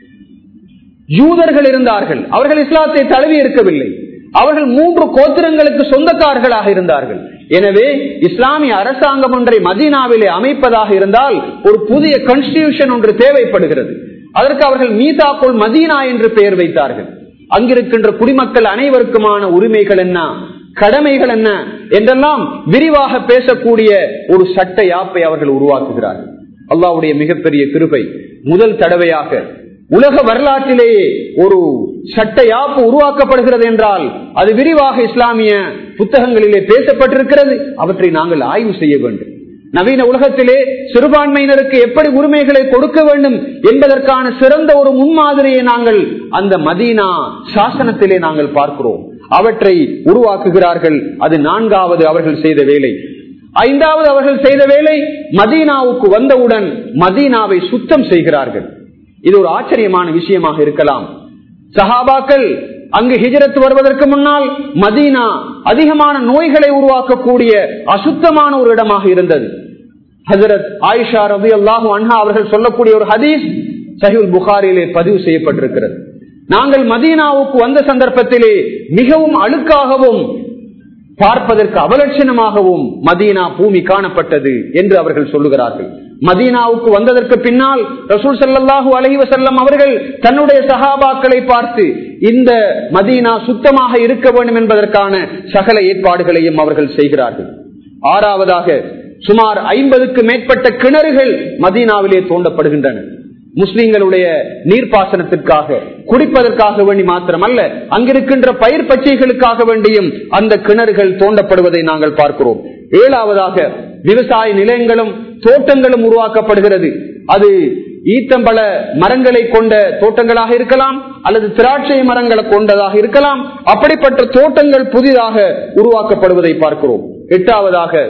யூதர்கள் இருந்தார்கள் அவர்கள் இஸ்லாத்தை தழுவி இருக்கவில்லை அவர்கள் மூன்று கோத்திரங்களுக்கு சொந்தக்காரர்களாக இருந்தார்கள் எனவே இஸ்லாமிய அரசாங்கம் ஒன்றை மதீனாவிலே அமைப்பதாக இருந்தால் ஒரு புதிய கான்ஸ்டிடியூஷன் ஒன்று தேவைப்படுகிறது அதற்கு அவர்கள் மீதாக்குள் மதீனா என்று பெயர் வைத்தார்கள் அங்கிருக்கின்ற குடிமக்கள் அனைவருக்குமான உரிமைகள் என்ன கடமைகள் என்ன என்றெல்லாம் விரிவாக பேசக்கூடிய ஒரு சட்ட யாப்பை அவர்கள் உருவாக்குகிறார்கள் அல்லாவுடைய மிகப்பெரிய கிருபை முதல் தடவையாக உலக வரலாற்றிலேயே ஒரு சட்ட யாப்பு உருவாக்கப்படுகிறது என்றால் அது விரிவாக இஸ்லாமிய புத்தகங்களிலே பேசப்பட்டிருக்கிறது அவற்றை நாங்கள் ஆய்வு செய்ய வேண்டும் நவீன உலகத்திலே சிறுபான்மையினருக்கு எப்படி உரிமைகளை கொடுக்க வேண்டும் என்பதற்கான சிறந்த ஒரு முன்மாதிரியை நாங்கள் அந்த மதீனா சாசனத்திலே நாங்கள் பார்க்கிறோம் அவற்றை உருவாக்குகிறார்கள் அது நான்காவது அவர்கள் செய்த வேலை ஐந்தாவது அவர்கள் செய்த வேலை மதீனாவுக்கு வந்தவுடன் மதீனாவை சுத்தம் செய்கிறார்கள் இது ஒரு ஆச்சரியமான விஷயமாக இருக்கலாம் சஹாபாக்கள் அங்கு ஹிஜரத் வருவதற்கு முன்னால் மதீனா அதிகமான நோய்களை உருவாக்கக்கூடிய அசுத்தமான ஒரு இடமாக இருந்தது ஹசரத் ஆயிஷா ரபி அல்லாஹு அன்ஹா அவர்கள் சொல்லக்கூடிய ஒரு ஹதீஸ் சஹில் புகாரிலே பதிவு செய்யப்பட்டிருக்கிறது நாங்கள் மதீனாவுக்கு வந்த சந்தர்ப்பத்திலே மிகவும் அழுக்காகவும் பார்ப்பதற்கு அவலட்சணமாகவும் மதீனா பூமி காணப்பட்டது என்று அவர்கள் சொல்லுகிறார்கள் மதீனாவுக்கு வந்ததற்கு பின்னால் ரசூல் சல்லாஹூ அலஹி வசல்லம் அவர்கள் தன்னுடைய சகாபாக்களை பார்த்து இந்த மதீனா சுத்தமாக இருக்க வேண்டும் என்பதற்கான சகல ஏற்பாடுகளையும் அவர்கள் செய்கிறார்கள் ஆறாவதாக சுமார் ஐம்பதுக்கு மேற்பட்ட கிணறுகள் மதீனாவிலே தோண்டப்படுகின்றன முஸ்லிம்களுடைய நீர்ப்பாசனத்திற்காக குடிப்பதற்காக வேண்டி மாத்திரமல்ல அங்கிருக்கின்ற பயிர் பச்சைகளுக்காக வேண்டியும் அந்த கிணறுகள் தோண்டப்படுவதை நாங்கள் பார்க்கிறோம் ஏழாவதாக விவசாய நிலையங்களும் தோட்டங்களும் உருவாக்கப்படுகிறது அது ஈத்தம்பல மரங்களை கொண்ட தோட்டங்களாக இருக்கலாம் அல்லது திராட்சை மரங்களை கொண்டதாக இருக்கலாம் அப்படிப்பட்ட தோட்டங்கள் புதிதாக உருவாக்கப்படுவதை பார்க்கிறோம் எட்டாவதாக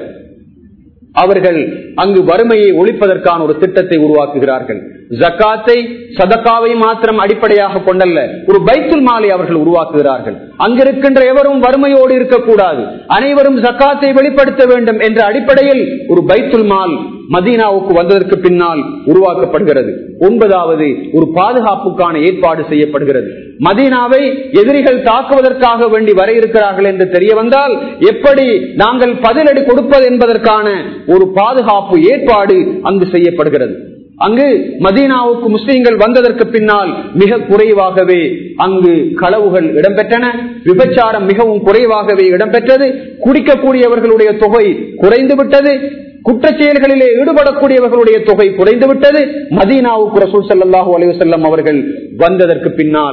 அவர்கள் அங்கு வறுமையை ஒழிப்பதற்கான ஒரு திட்டத்தை உருவாக்குகிறார்கள் ஜக்காத்தை சதக்காவை மாத்திரம் அடிப்படையாக கொண்டல்ல ஒரு பைத்துல் மாலை அவர்கள் உருவாக்குகிறார்கள் அங்கிருக்கின்ற எவரும் வறுமையோடு இருக்கக்கூடாது அனைவரும் ஜக்காத்தை வெளிப்படுத்த வேண்டும் என்ற அடிப்படையில் ஒரு பைத்துல் மால் மதீனாவுக்கு வந்ததற்கு பின்னால் உருவாக்கப்படுகிறது ஒன்பதாவது ஒரு பாதுகாப்புக்கான ஏற்பாடு செய்யப்படுகிறது மதீனாவை எதிரிகள் தாக்குவதற்காக வேண்டி வர இருக்கிறார்கள் என்று தெரிய வந்தால் எப்படி நாங்கள் பதிலடி கொடுப்பது என்பதற்கான ஒரு பாதுகாப்பு ஏற்பாடு அங்கு செய்யப்படுகிறது அங்கு மதீனாவுக்கு முஸ்லீம்கள் வந்ததற்கு பின்னால் மிக குறைவாகவே அங்கு களவுகள் இடம்பெற்றன விபச்சாரம் மிகவும் குறைவாகவே இடம்பெற்றது குடிக்கக்கூடியவர்களுடைய தொகை குறைந்து விட்டது குற்றச் செயல்களிலே ஈடுபடக்கூடியவர்களுடைய தொகை குறைந்து விட்டது மதீனாவுக்கு ரசூல் சல்லாஹூ அலைவசல்லம் அவர்கள் வந்ததற்கு பின்னால்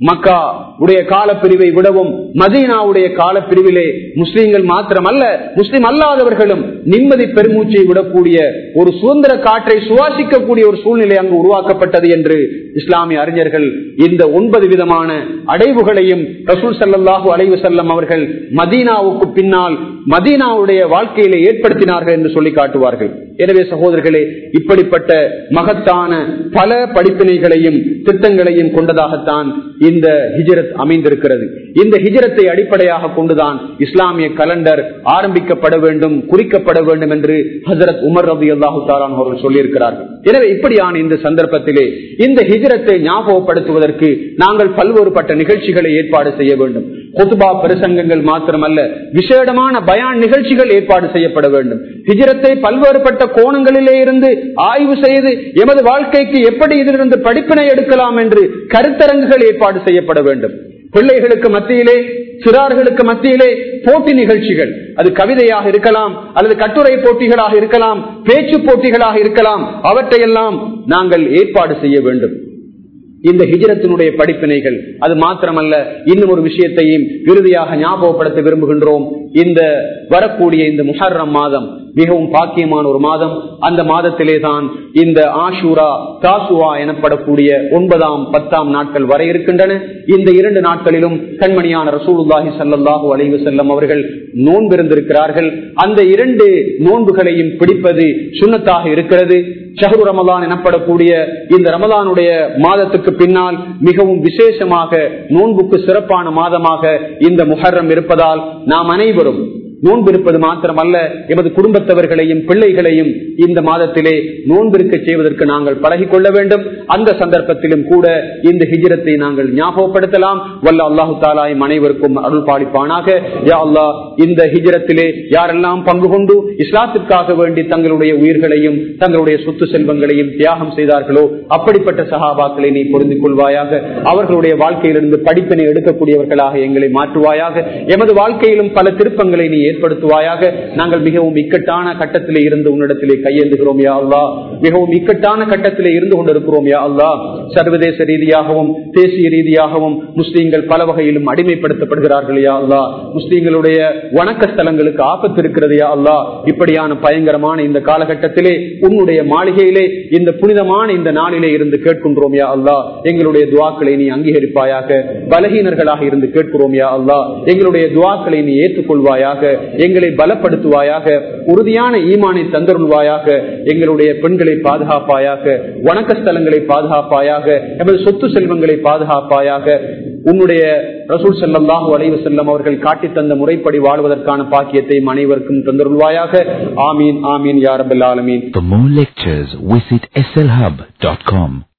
மக்கா உடைய காலப்பிரிவை விடவும் மதீனாவுடைய காலப்பிரிவிலே முஸ்லீம்கள் மாத்திரமல்ல முஸ்லிம் அல்லாதவர்களும் நிம்மதி பெருமூச்சை விடக்கூடிய ஒரு சுதந்திர காற்றை சுவாசிக்கக்கூடிய ஒரு சூழ்நிலை அங்கு உருவாக்கப்பட்டது என்று இஸ்லாமிய அறிஞர்கள் இந்த ஒன்பது விதமான அடைவுகளையும் ரசூல் சல்லாஹூ அலைவு செல்லம் அவர்கள் மதீனாவுக்கு பின்னால் மதீனாவுடைய வாழ்க்கையிலே ஏற்படுத்தினார்கள் என்று சொல்லி காட்டுவார்கள் எனவே சகோதரர்களே இப்படிப்பட்ட மகத்தான பல படிப்பினைகளையும் திட்டங்களையும் கொண்டதாகத்தான் இந்த ஹிஜரத் அமைந்திருக்கிறது இந்த ஹிஜரத்தை அடிப்படையாக கொண்டுதான் இஸ்லாமிய கலண்டர் ஆரம்பிக்கப்பட வேண்டும் குறிக்கப்பட வேண்டும் என்று ஹசரத் உமர் ரபி அல்லாஹு தாலான் அவர்கள் சொல்லியிருக்கிறார்கள் எனவே இப்படியான இந்த சந்தர்ப்பத்திலே இந்த ஹிஜரத்தை ஞாபகப்படுத்துவதற்கு நாங்கள் பல்வேறுபட்ட நிகழ்ச்சிகளை ஏற்பாடு செய்ய வேண்டும் கொத்துபா பிரசங்கங்கள் மாத்திரமல்ல விசேடமான பயான் நிகழ்ச்சிகள் ஏற்பாடு செய்யப்பட வேண்டும் ஹிஜரத்தை பல்வேறுபட்ட கோணங்களிலே இருந்து ஆய்வு செய்து எமது வாழ்க்கைக்கு எப்படி இதிலிருந்து படிப்பினை எடுக்கலாம் என்று கருத்தரங்குகள் ஏற்பாடு செய்யப்பட வேண்டும் பிள்ளைகளுக்கு மத்தியிலே சிறார்களுக்கு மத்தியிலே போட்டி நிகழ்ச்சிகள் அது கவிதையாக இருக்கலாம் அல்லது கட்டுரை போட்டிகளாக இருக்கலாம் பேச்சு போட்டிகளாக இருக்கலாம் அவற்றையெல்லாம் நாங்கள் ஏற்பாடு செய்ய வேண்டும் இந்த ஹிஜரத்தினுடைய படிப்பினைகள் அது மாத்திரமல்ல இன்னும் ஒரு விஷயத்தையும் இறுதியாக ஞாபகப்படுத்த விரும்புகின்றோம் இந்த வரக்கூடிய இந்த முஹர்ரம் மாதம் மிகவும் பாக்கியமான ஒரு மாதம் அந்த மாதத்திலே தான் இந்த ஆஷூரா தாசுவா எனப்படக்கூடிய ஒன்பதாம் பத்தாம் நாட்கள் வர இருக்கின்றன இந்த இரண்டு நாட்களிலும் கண்மணியான ரசூலுல்லாஹி சல்லாஹூ அலைவு செல்லம் அவர்கள் நோன்பிருந்திருக்கிறார்கள் அந்த இரண்டு நோன்புகளையும் பிடிப்பது சுண்ணத்தாக இருக்கிறது ஷஹரு ரமதான் எனப்படக்கூடிய இந்த ரமதானுடைய மாதத்துக்கு பின்னால் மிகவும் விசேஷமாக நோன்புக்கு சிறப்பான மாதமாக இந்த முஹர்ரம் இருப்பதால் நாம் அனைவரும் நோன்பு இருப்பது மாத்திரமல்ல எமது குடும்பத்தவர்களையும் பிள்ளைகளையும் இந்த மாதத்திலே நோன்பிருக்க செய்வதற்கு நாங்கள் பழகி கொள்ள வேண்டும் அந்த சந்தர்ப்பத்திலும் கூட இந்த ஹிஜரத்தை நாங்கள் ஞாபகப்படுத்தலாம் வல்ல அல்லாஹு தாலாயும் அனைவருக்கும் அருள் பாலிப்பானாக யா அல்லா இந்த ஹிஜரத்திலே யாரெல்லாம் பங்கு கொண்டு இஸ்லாத்திற்காக வேண்டி தங்களுடைய உயிர்களையும் தங்களுடைய சொத்து செல்வங்களையும் தியாகம் செய்தார்களோ அப்படிப்பட்ட சகாபாக்களை நீ பொருந்திக் கொள்வாயாக அவர்களுடைய வாழ்க்கையிலிருந்து படிப்பினை எடுக்கக்கூடியவர்களாக எங்களை மாற்றுவாயாக எமது வாழ்க்கையிலும் பல திருப்பங்களை நீ ஏற்படுத்துவாயாக நாங்கள் மிகவும் இக்கட்டான கட்டத்திலே இருந்து உன்னிடத்திலே கையேந்துகிறோம் யா அல்லா மிகவும் இக்கட்டான கட்டத்திலே இருந்து கொண்டிருக்கிறோம் யா அல்லா சர்வதேச ரீதியாகவும் தேசிய ரீதியாகவும் முஸ்லீம்கள் பல வகையிலும் அடிமைப்படுத்தப்படுகிறார்கள் யா அல்லா முஸ்லீம்களுடைய வணக்க ஸ்தலங்களுக்கு ஆபத்து இருக்கிறது யா அல்லா இப்படியான பயங்கரமான இந்த காலகட்டத்திலே உன்னுடைய மாளிகையிலே இந்த புனிதமான இந்த நாளிலே இருந்து கேட்கின்றோம் யா அல்லா எங்களுடைய துவாக்களை நீ அங்கீகரிப்பாயாக பலகீனர்களாக இருந்து கேட்கிறோம் யா அல்லா எங்களுடைய துவாக்களை நீ ஏற்றுக்கொள்வாயாக எங்களை பலப்படுத்துவாயாக உறுதியான ஈமானை தந்தருள்வாயாக எங்களுடைய பெண்களை பாதுகாப்பாயாக வணக்க ஸ்தலங்களை பாதுகாப்பாயாக எமது சொத்து செல்வங்களை பாதுகாப்பாயாக உன்னுடைய ரசூல் செல்லல்லாஹு அலைவு செல்லம் அவர்கள் காட்டி தந்த முறைப்படி வாழ்வதற்கான பாக்கியத்தை அனைவருக்கும் தந்தருள்வாயாக ஆமீன் ஆமீன் யாரபல் ஆலமீன் For more lectures, visit slhub.com.